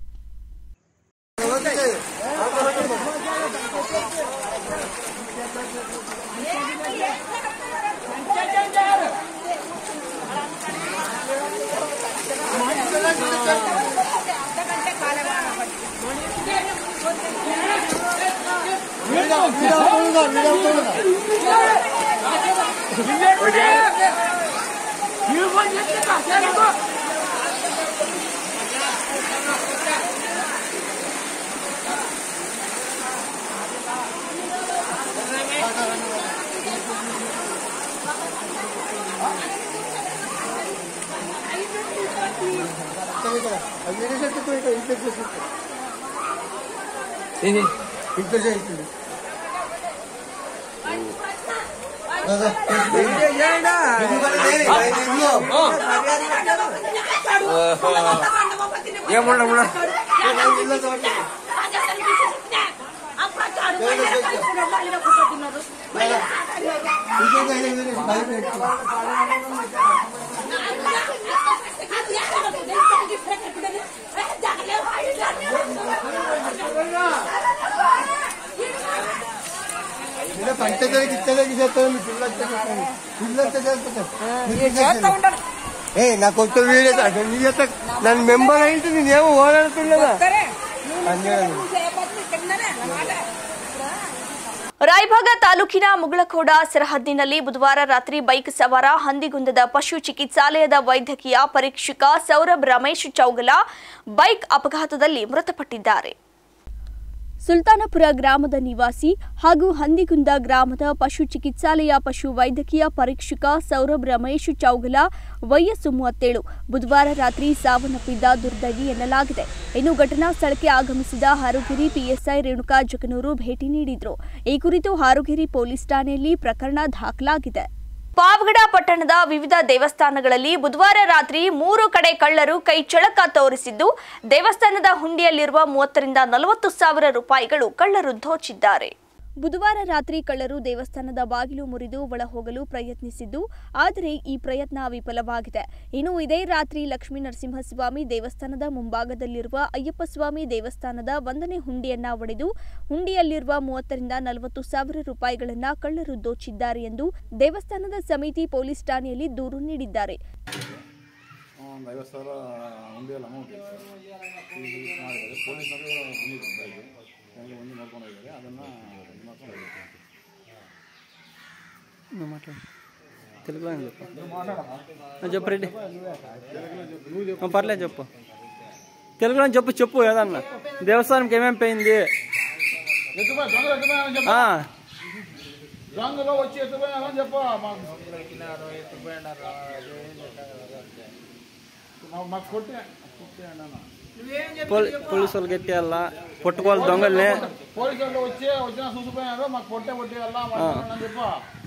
ఏ నాకు కొత్త వీడియో నన్ను మెంబర్ అయితే నేనేమో ఓడాడుతున్నా ರಾಯಭಾಗ ತಾಲೂಕಿನ ಮುಗಳಖೋಡ ಸರಹದ್ದಿನಲ್ಲಿ ಬುಧವಾರ ರಾತ್ರಿ ಬೈಕ್ ಸವಾರ ಹಂದಿಗುಂದದ ಪಶು ಚಿಕಿತ್ಸಾಲಯದ ವೈದ್ಯಕೀಯ ಪರೀಕ್ಷಕ ಸೌರಭ್ ರಮೇಶ್ ಚೌಗಲ ಬೈಕ್ ಅಪಘಾತದಲ್ಲಿ ಮೃತಪಟ್ಟಿದ್ದಾರೆ ಸುಲ್ತಾನಪುರ ಗ್ರಾಮದ ನಿವಾಸಿ ಹಾಗೂ ಹಂದಿಗುಂದ ಗ್ರಾಮದ ಪಶು ಚಿಕಿತ್ಸಾಲಯ ಪಶು ವೈದ್ಯಕೀಯ ಪರೀಕ್ಷಕ ಸೌರಭ್ ರಮೇಶ್ ಚೌಗಲ ವಯಸ್ಸು ಮೂವತ್ತೇಳು ಬುಧವಾರ ರಾತ್ರಿ ಸಾವನ್ನಪ್ಪಿದ್ದ ದುರ್ದೈವಿ ಎನ್ನಲಾಗಿದೆ ಇನ್ನು ಘಟನಾ ಸ್ಥಳಕ್ಕೆ ಆಗಮಿಸಿದ ಹಾರುಗಿರಿ ಪಿಎಸ್ಐ ರೇಣುಕಾ ಜಗನೂರು ಭೇಟಿ ನೀಡಿದ್ರು ಈ ಕುರಿತು ಹಾರುಗಿರಿ ಪೊಲೀಸ್ ಠಾಣೆಯಲ್ಲಿ ಪ್ರಕರಣ ದಾಖಲಾಗಿದೆ ಪಾವಗಡ ಪಟ್ಟಣದ ವಿವಿಧ ದೇವಸ್ಥಾನಗಳಲ್ಲಿ ಬುಧವಾರ ರಾತ್ರಿ ಮೂರು ಕಡೆ ಕಳ್ಳರು ಕೈ ಚಳಕ ತೋರಿಸಿದ್ದು ದೇವಸ್ಥಾನದ ಹುಂಡಿಯಲ್ಲಿರುವ ಮೂವತ್ತರಿಂದ ನಲವತ್ತು ಸಾವಿರ ರೂಪಾಯಿಗಳು ಕಳ್ಳರು ದೋಚಿದ್ದಾರೆ ಬುಧವಾರ ರಾತ್ರಿ ಕಳ್ಳರು ದೇವಸ್ಥಾನದ ಬಾಗಿಲು ಮುರಿದು ಒಳ ಹೋಗಲು ಪ್ರಯತ್ನಿಸಿದ್ದು ಆದರೆ ಈ ಪ್ರಯತ್ನ ವಿಫಲವಾಗಿದೆ ಇನ್ನು ಇದೇ ರಾತ್ರಿ ಲಕ್ಷ್ಮೀ ನರಸಿಂಹಸ್ವಾಮಿ ದೇವಸ್ಥಾನದ ಮುಂಭಾಗದಲ್ಲಿರುವ ಅಯ್ಯಪ್ಪ ಸ್ವಾಮಿ ದೇವಸ್ಥಾನದ ಒಂದನೇ ಹುಂಡಿಯನ್ನ ಒಡೆದು ಹುಂಡಿಯಲ್ಲಿರುವ ಮೂವತ್ತರಿಂದ ನಲವತ್ತು ಸಾವಿರ ರೂಪಾಯಿಗಳನ್ನ ಕಳ್ಳರು ದೋಚಿದ್ದಾರೆ ಎಂದು ದೇವಸ್ಥಾನದ ಸಮಿತಿ ಪೊಲೀಸ್ ಠಾಣೆಯಲ್ಲಿ ದೂರು ನೀಡಿದ್ದಾರೆ ಒಂದು ಐವತ್ತು ಸಾವಿರ ಹುಂಡಿಯಲ್ಲಿ ಅಮೌಂಟ್ ಇತ್ತು ಈಗ ಮಾಡಿದ್ದಾರೆ ಪೊಲೀಸ್ನವರು ಬಂದಿದ್ದಾರೆ ಎಲ್ಲ ಒಂದು ನೋಡ್ಕೊಂಡು ಹೋಗಿದ್ದಾರೆ ಅದನ್ನು ಇದು ಮಾಡ್ಕೊಂಡು ಹೋಗಿದ್ದಾರೆ చెప్పు రెడ్డి పర్లేదు చెప్పు తెలుగులో చెప్పు చెప్పు ఏదన్నా దేవస్థానంకి ఏమేమి పోయింది ఆ, దొంగలో వచ్చి ఎత్తుపోయినారని చెప్పు మాకు కొట్టిన పోలీ- పోలీసు వాళ్ళకి ఎట్టేయాల పట్టుకోవాలి దొంగల్ని పోలీసు వాళ్ళు వచ్చి వచ్చిన చూసిపోయినారు మాకు కొట్టే కొట్టి వెళ్ళా చెప్పు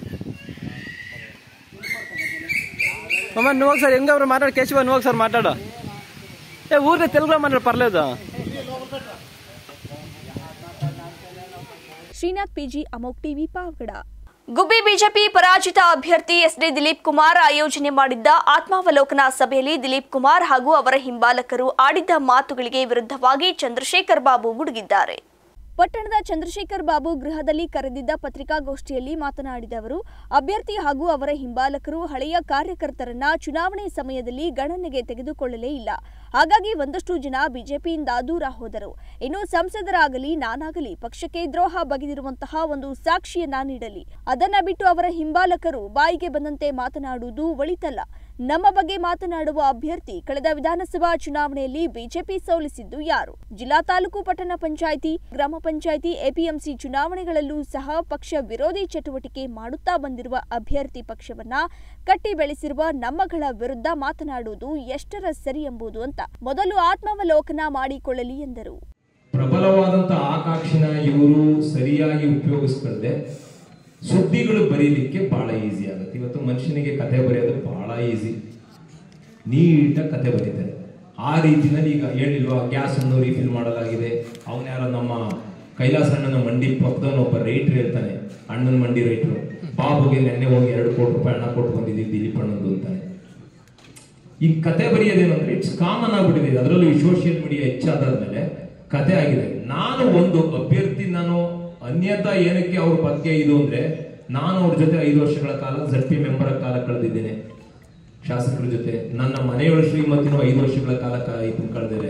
అమ్మ నువ్వు ఒకసారి ఇంకెవరు మాట్లాడు కేశవ నువ్వు ఒకసారి మాట్లాడు ఏ ఊరికే తెలుగులో మాట్లాడు పర్లేదు Srinath PG Amogha TV Pavagada Gubbi BJP ಪರಾಜಿತ ಅಭ್ಯರ್ಥಿ ಎಸ್ಡಿ ದಿಲೀಪ್ ಕುಮಾರ್ ಆಯೋಜನೆ ಮಾಡಿದ್ದ ಆತ್ಮಾವಲೋಕನ ಸಭೆಯಲ್ಲಿ ದಿಲೀಪ್ ಕುಮಾರ್ ಹಾಗೂ ಅವರ ಹಿಂಬಾಲಕರು ಆಡಿದ್ದ ಮಾತುಗಳಿಗೆ ವಿರುದ್ಧವಾಗಿ ಚಂದ್ರಶೇಖರ್ ಬಾಬು ಗುಡುಗಿದ್ದಾರೆ ಪಟ್ಟಣದ ಚಂದ್ರಶೇಖರ್ ಬಾಬು ಗೃಹದಲ್ಲಿ ಕರೆದಿದ್ದ ಪತ್ರಿಕಾಗೋಷ್ಠಿಯಲ್ಲಿ ಮಾತನಾಡಿದ ಅವರು ಅಭ್ಯರ್ಥಿ ಹಾಗೂ ಅವರ ಹಿಂಬಾಲಕರು ಹಳೆಯ ಕಾರ್ಯಕರ್ತರನ್ನ ಚುನಾವಣೆ ಸಮಯದಲ್ಲಿ ಗಣನೆಗೆ ತೆಗೆದುಕೊಳ್ಳಲೇ ಇಲ್ಲ ಹಾಗಾಗಿ ಒಂದಷ್ಟು ಜನ ಬಿಜೆಪಿಯಿಂದ ದೂರ ಹೋದರು ಇನ್ನು ಸಂಸದರಾಗಲಿ ನಾನಾಗಲಿ ಪಕ್ಷಕ್ಕೆ ದ್ರೋಹ ಬಗೆದಿರುವಂತಹ ಒಂದು ಸಾಕ್ಷಿಯನ್ನ ನೀಡಲಿ ಅದನ್ನ ಬಿಟ್ಟು ಅವರ ಹಿಂಬಾಲಕರು ಬಾಯಿಗೆ ಬಂದಂತೆ ಮಾತನಾಡುವುದು ಒಳಿತಲ್ಲ ನಮ್ಮ ಬಗ್ಗೆ ಮಾತನಾಡುವ ಅಭ್ಯರ್ಥಿ ಕಳೆದ ವಿಧಾನಸಭಾ ಚುನಾವಣೆಯಲ್ಲಿ ಬಿಜೆಪಿ ಸೋಲಿಸಿದ್ದು ಯಾರು ಜಿಲ್ಲಾ ತಾಲೂಕು ಪಟ್ಟಣ ಪಂಚಾಯಿತಿ ಗ್ರಾಮ ಪಂಚಾಯಿತಿ ಎಪಿಎಂಸಿ ಚುನಾವಣೆಗಳಲ್ಲೂ ಸಹ ಪಕ್ಷ ವಿರೋಧಿ ಚಟುವಟಿಕೆ ಮಾಡುತ್ತಾ ಬಂದಿರುವ ಅಭ್ಯರ್ಥಿ ಪಕ್ಷವನ್ನ ಕಟ್ಟಿ ಬೆಳೆಸಿರುವ ನಮ್ಮಗಳ ವಿರುದ್ಧ ಮಾತನಾಡುವುದು ಎಷ್ಟರ ಸರಿ ಎಂಬುದು ಅಂತ ಮೊದಲು ಆತ್ಮಾವಲೋಕನ ಮಾಡಿಕೊಳ್ಳಲಿ ಎಂದರು ಪ್ರಬಲವಾದಂಥ ಆಕಾಂಕ್ಷಿನ ಇವರು ಸರಿಯಾಗಿ ಉಪಯೋಗಿಸ್ಕೊಳ್ಳದೆ ಸುದ್ದಿಗಳು ಬರೀಲಿಕ್ಕೆ ಬಹಳ ಈಸಿ ಆಗುತ್ತೆ ಇವತ್ತು ಮನುಷ್ಯನಿಗೆ ಕತೆ ಬರೆಯೋದು ಬಹಳ ಈಸಿ ನೀಟಾಗಿ ಕತೆ ಬರೀತಾರೆ ಆ ರೀತಿನಲ್ಲಿ ಈಗ ಹೇಳಿಲ್ವಾ ಗ್ಯಾಸ್ ಅನ್ನು ರೀಫಿಲ್ ಮಾಡಲಾಗಿದೆ ಅವನ ಯಾರೋ ನಮ್ಮ ಕೈಲಾಸ ಅಣ್ಣನ ಮಂಡಿ ಪಕ್ಕದವನು ಒಬ್ಬ ರೈಟ್ರು ಹೇಳ್ತಾನೆ ಅಣ್ಣನ ಮಂಡಿ ರೈಟ್ರು ಬಾಬುಗೆ ನೆನ್ನೆ ಹೋಗಿ ಎರಡು ಕೋಟಿ ರೂಪಾಯಿ ಹಣ ಕೊಟ್ಟು ಬಂದಿದ್ದೀವಿ ದಿಲೀಪ್ ಅಣ್ಣಂದು ಅಂತಾನೆ ಈ ಕತೆ ಬರೆಯೋದೇನು ಅಂದ್ರೆ ಇಟ್ಸ್ ಕಾಮನ್ ಆಗ್ಬಿಟ್ಟಿದೆ ಅದರಲ್ಲೂ ಈ ಸೋಷಿಯಲ್ ಮೀಡಿಯಾ ಹೆಚ್ಚಾದಾದ್ಮೇಲೆ ಕತೆ ಆಗಿದೆ ನಾನು ಒಂದು ಅಭ್ಯರ್ಥಿ ನಾನು ಅನ್ಯತಾ ಏನಕ್ಕೆ ಅವ್ರ ಬಗ್ಗೆ ಇದು ಅಂದ್ರೆ ನಾನು ಅವ್ರ ಜೊತೆ ಐದು ವರ್ಷಗಳ ಕಾಲ ಜಡ್ ಪಿ ಮೆಂಬರ್ ಕಾಲ ಕಳೆದಿದ್ದೇನೆ ಶಾಸಕರ ಜೊತೆ ನನ್ನ ಮನೆಯೊಳ ಶ್ರೀಮತಿನೂ ಐದು ವರ್ಷಗಳ ಕಾಲ ಕ- ಇದನ್ನ ಕಳೆದಿದೆ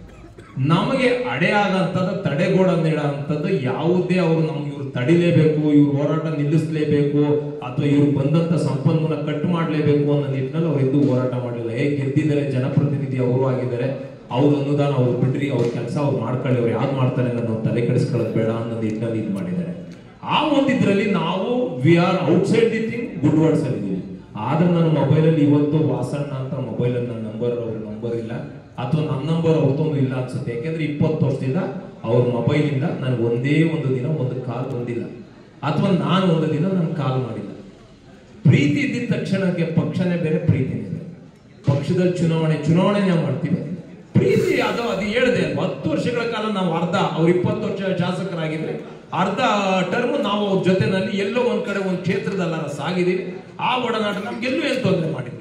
ನಮಗೆ ಅಡೆ ಆಗಂತದ ತಡೆಗೋಡ ನೀಡೋಂಥದ್ದು ಯಾವುದೇ ಅವರು ನಮ್ಗೆ ಇವ್ರು ತಡಿಲೇಬೇಕು ಇವ್ರು ಹೋರಾಟ ನಿಲ್ಲಿಸಲೇಬೇಕು ಅಥವಾ ಇವ್ರು ಬಂದಂತ ಸಂಪನ್ಮೂಲ ಕಟ್ ಮಾಡಲೇಬೇಕು ಅನ್ನೋ ನಿಟ್ಟಿನಲ್ಲಿ ಅವ್ರು ಇದ್ದು ಹೋರಾಟ ಮಾಡಲಿಲ್ಲ ಹೇಗೆ ಗೆದ್ದಿದ್ದಾರೆ ಜನಪ್ರತಿನಿಧಿ ಅವರು ಆಗಿದ್ದಾರೆ ಅವ್ರ ಅನುದಾನ ಅವ್ರು ಬಿಡ್ರಿ ಅವ್ರ ಕೆಲಸ ಅವ್ರು ಮಾಡ್ಕೊಳ್ಳಿ ಅವ್ರು ಯಾವ್ದು ಮಾಡ್ತಾರೆ ಅನ್ನೋದು ನಾವು ತಲೆ ಕೆಡಿಸ್ಕೊಳ್ಳೋದು ಬೇಡ ಅನ್ನೋ ನಿಟ್ಟಿನಲ್ಲಿ ಇದು ಮಾಡಿದ್ದಾರೆ ಆ ಒಂದಿದ್ರಲ್ಲಿ ನಾವು we are outside the thing good words ಅಲ್ಲಿ ಇದೀವಿ ಆದ್ರೆ ನನ್ನ ಮೊಬೈಲಲ್ಲಿ ಇವತ್ತು ವಾಸಣ್ಣ ಅಂತ ಮೊಬೈಲಲ್ಲಿ ನನ್ನ ನಂಬರ್ ಅವ್ರ ನಂಬರ್ ಇಲ್ಲ ಅಥವಾ ನನ್ನ ನಂಬರ್ ಅವ್ರದ್ದೊಂದು ಇಲ್ಲ ಅನ್ಸುತ್ತೆ ಯಾಕೆಂದ್ರೆ ಇಪ್ಪತ್ತು ವರ್ಷದಿಂದ ಅವ್ರ ಮೊಬೈಲಿಂದ ನನಗೆ ಒಂದೇ ಒಂದು ದಿನ ಒಂದು ಕಾಲ್ ಬಂದಿಲ್ಲ ಅಥವಾ ನಾನು ಒಂದು ದಿನ ನಾನು ಕಾಲ್ ಮಾಡಿಲ್ಲ ಪ್ರೀತಿ ಇದ್ದಿದ ತಕ್ಷಣಕ್ಕೆ ಪಕ್ಷನೇ ಬೇರೆ ಪ್ರೀತಿನೇ ಬೇರೆ ಪಕ್ಷದಲ್ಲಿ ಚುನಾವಣೆ ಚುನಾವಣೆ ನಾವು ಮಾಡ್ತೀವಿ ಪ್ರೀತಿ ಅದು ಅದು ಹೇಳಿದೆ ಹತ್ತು ವರ್ಷಗಳ ಕಾಲ ನಾವು ಅರ್ಧ ಅವ್ರು ಇಪ್ಪತ್ತು ವರ್ಷ ಶಾಸಕರಾಗಿದ್ರೆ ಅರ್ಧ ಟರ್ಮ್ ನಾವು ಅವ್ರ ಜೊತೆನಲ್ಲಿ ಎಲ್ಲೋ ಒಂದ್ ಕಡೆ ಒಂದು ಕ್ಷೇತ್ರದಲ್ಲ ಸಾಗಿದೀವಿ ಆ ಒಡನಾಟ ನಮ್ಗೆಲ್ಲೂ ಏನು ತೊಂದರೆ ಮಾಡಿದ್ವಿ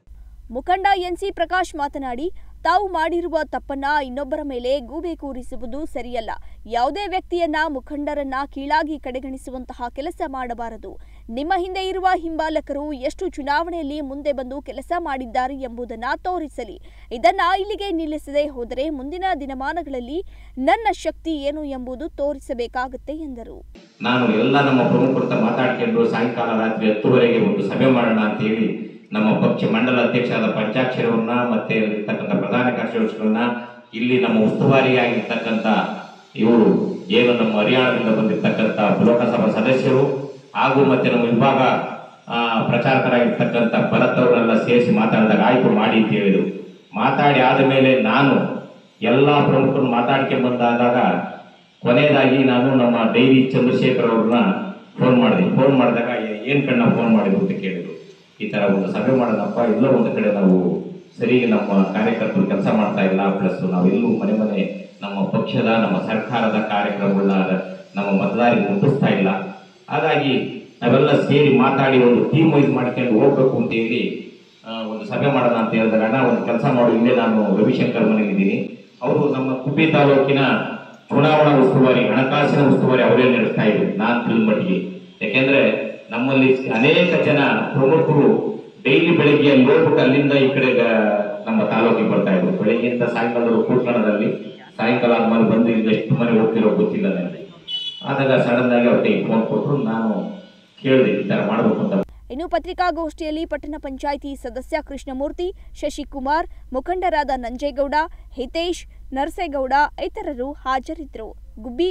ಮುಖಂಡ ಎನ್ಸಿ ಪ್ರಕಾಶ್ ಮಾತನಾಡಿ ತಾವು ಮಾಡಿರುವ ತಪ್ಪನ್ನ ಇನ್ನೊಬ್ಬರ ಮೇಲೆ ಗೂಬೆ ಕೂರಿಸುವುದು ಸರಿಯಲ್ಲ ಯಾವುದೇ ವ್ಯಕ್ತಿಯನ್ನ ಮುಖಂಡರನ್ನ ಕೀಳಾಗಿ ಕಡೆಗಣಿಸುವಂತಹ ಕೆಲಸ ಮಾಡಬಾರದು ನಿಮ್ಮ ಹಿಂದೆ ಇರುವ ಹಿಂಬಾಲಕರು ಎಷ್ಟು ಚುನಾವಣೆಯಲ್ಲಿ ಮುಂದೆ ಬಂದು ಕೆಲಸ ಮಾಡಿದ್ದಾರೆ ಎಂಬುದನ್ನ ತೋರಿಸಲಿ ಇದನ್ನ ಇಲ್ಲಿಗೆ ನಿಲ್ಲಿಸದೆ ಹೋದರೆ ಮುಂದಿನ ದಿನಮಾನಗಳಲ್ಲಿ ನನ್ನ ಶಕ್ತಿ ಏನು ಎಂಬುದು ತೋರಿಸಬೇಕಾಗುತ್ತೆ ಎಂದರು ನಾನು ಎಲ್ಲ ನಮ್ಮ ಪ್ರಮುಖರ ಹತ್ರ ಮಾತಾಡ್ಕೊಂಡು ಸಾಯಂಕಾಲ ರಾತ್ರಿ ಹತ್ತುವರೆಗೆ ಒಂದು ಸಭೆ ಮಾಡೋಣ ಅಂತ ಹೇಳಿ ನಮ್ಮ ಪಕ್ಷ ಮಂಡಲ ಅಧ್ಯಕ್ಷರಾದ ಪಂಚಾಕ್ಷರವ್ರನ್ನ ಮತ್ತೆ ಇರ್ತಕ್ಕಂಥ ಪ್ರಧಾನ ಕಾರ್ಯದರ್ಶಿಗಳನ್ನ ಇಲ್ಲಿ ನಮ್ಮ ಉಸ್ತುವಾರಿಯಾಗಿರ್ತಕ್ಕಂಥ ಇವರು ಏನು ನಮ್ಮ ಹರಿಯಾಣದಿಂದ ಬಂದಿರತಕ್ಕಂಥ ಲೋಕಸಭಾ ಸದಸ್ಯರು ಹಾಗೂ ಮತ್ತೆ ನಮ್ಮ ವಿಭಾಗ ಆ, ಪ್ರಚಾರಕರಾಗಿರ್ತಕ್ಕಂಥ ಭರತ್ ಅವರನ್ನೆಲ್ಲ ಸೇರಿಸಿ ಮಾತಾಡಿದಾಗ ಆಯ್ತು ಮಾಡಿ ಅಂತ ಹೇಳಿದ್ರು ಮಾತಾಡಿ ಆದ ಮೇಲೆ ನಾನು ಎಲ್ಲ ಪ್ರಮುಖರು ಮಾತಾಡ್ಕೊಂಡು ಬಂದಾದಾಗ ಕೊನೆಯದಾಗಿ ನಾನು ನಮ್ಮ ಡೈರಿ ಚಂದ್ರಶೇಖರ್ ಅವ್ರನ್ನ ಫೋನ್ ಮಾಡಿದೆ ಫೋನ್ ಮಾಡಿದಾಗ "ಏ- ಏನ್ ಕಣ್ಣ ಫೋನ್ ಮಾಡಿದ್ರು ಅಂತ ಕೇಳಿದ್ರು ಈ ತರ ಒಂದು ಸಭೆ ಮಾಡೋಣಪ್ಪ ಎಲ್ಲೋ ಒಂದು ಕಡೆ ನಾವು ಸರಿಗೆ ನಮ್ಮ ಕಾರ್ಯಕರ್ತರು ಕೆಲಸ ಮಾಡ್ತಾ ಇಲ್ಲ ಪ್ಲಸ್ ನಾವೆಲ್ಲೂ ಮನೆ ಮನೆ ನಮ್ಮ ಪಕ್ಷದ ನಮ್ಮ ಸರ್ಕಾರದ ಕಾರ್ಯಕ್ರಮಗಳನ್ನ ನಮ್ಮ ಮತದಾರರಿಗೆ ಮುಟ್ಟಿಸ್ತಾ ಇಲ್ಲ ಹಾಗಾಗಿ ನಾವೆಲ್ಲ ಸೇರಿ ಮಾತಾಡಿ ಒಂದು ಟೀಮ್ ವೈಸ್ ಮಾಡ್ಕೊಂಡು ಹೋಗ್ಬೇಕು ಅಂತ ಹೇಳಿ ಆ, ಒಂದು ಸಭೆ ಮಾಡೋಣ ಅಂತ ಹೇಳಿದಾಗ ಅಣ್ಣ ಒಂದು ಕೆಲಸ ಮಾಡು ಇಲ್ಲೇ ನಾನು ರವಿಶಂಕರ್ ಮನೆಯಲ್ಲಿದ್ದೀನಿ ಅವರು ನಮ್ಮ ಕುಬ್ಬಿ ತಾಲೂಕಿನ ಚುನಾವಣಾ ಉಸ್ತುವಾರಿ ಹಣಕಾಸಿನ ಉಸ್ತುವಾರಿ ಅವರೇ ನಡೆಸ್ತಾ ಇದ್ರು ನಾನು ತಿಳಿದ ಮಟ್ಟಿಗೆ ಯಾಕೆಂದ್ರೆ ನಮ್ಮಲ್ಲಿ ಅನೇಕ ಜನ ಪ್ರಮುಖರು ಡೈಲಿ ಬೆಳಿಗ್ಗೆ ಅಲ್ಲಿ ಹೋಗ್ಬಿಟ್ಟು ಅಲ್ಲಿಂದ ಈ ಕಡೆ ಗ- ನಮ್ಮ ತಾಲೂಕಿಗೆ ಬರ್ತಾ ಇದ್ರು ಬೆಳಿಗ್ಗೆಯಿಂದ ಸಾಯಂಕಾಲದವರು ಕೂತ್ಕೊಳ್ಳೋದಲ್ಲಿ ಸಾಯಂಕಾಲ ಆದ್ಮೇಲೆ ಬಂದು ಇಲ್ಲಿ ಎಷ್ಟು ಮನೆ ಹೋಗ್ತಿರೋ ಗೊತ್ತಿಲ್ಲ ನನಗೆ ಆದಾಗ ಸಡನ್ ಆಗಿ ಅವ್ರಿಗೆ ಫೋನ್ ಕೊಟ್ಟರು ನಾನು ಕೇಳಿದೆ ಈ ಥರ ಮಾಡ್ಬೇಕು ಅಂತ ಇನ್ನು ಪತ್ರಿಕಾಗೋಷ್ಠಿಯಲ್ಲಿ ಪಟ್ಟಣ ಪಂಚಾಯಿತಿ ಸದಸ್ಯ ಕೃಷ್ಣಮೂರ್ತಿ ಶಶಿಕುಮಾರ್ ಮುಖಂಡರಾದ ನಂಜೇಗೌಡ ಹಿತೇಶ್ ನರಸೇಗೌಡ ಇತರರು ಹಾಜರಿದ್ದರು ಗುಬ್ಬಿ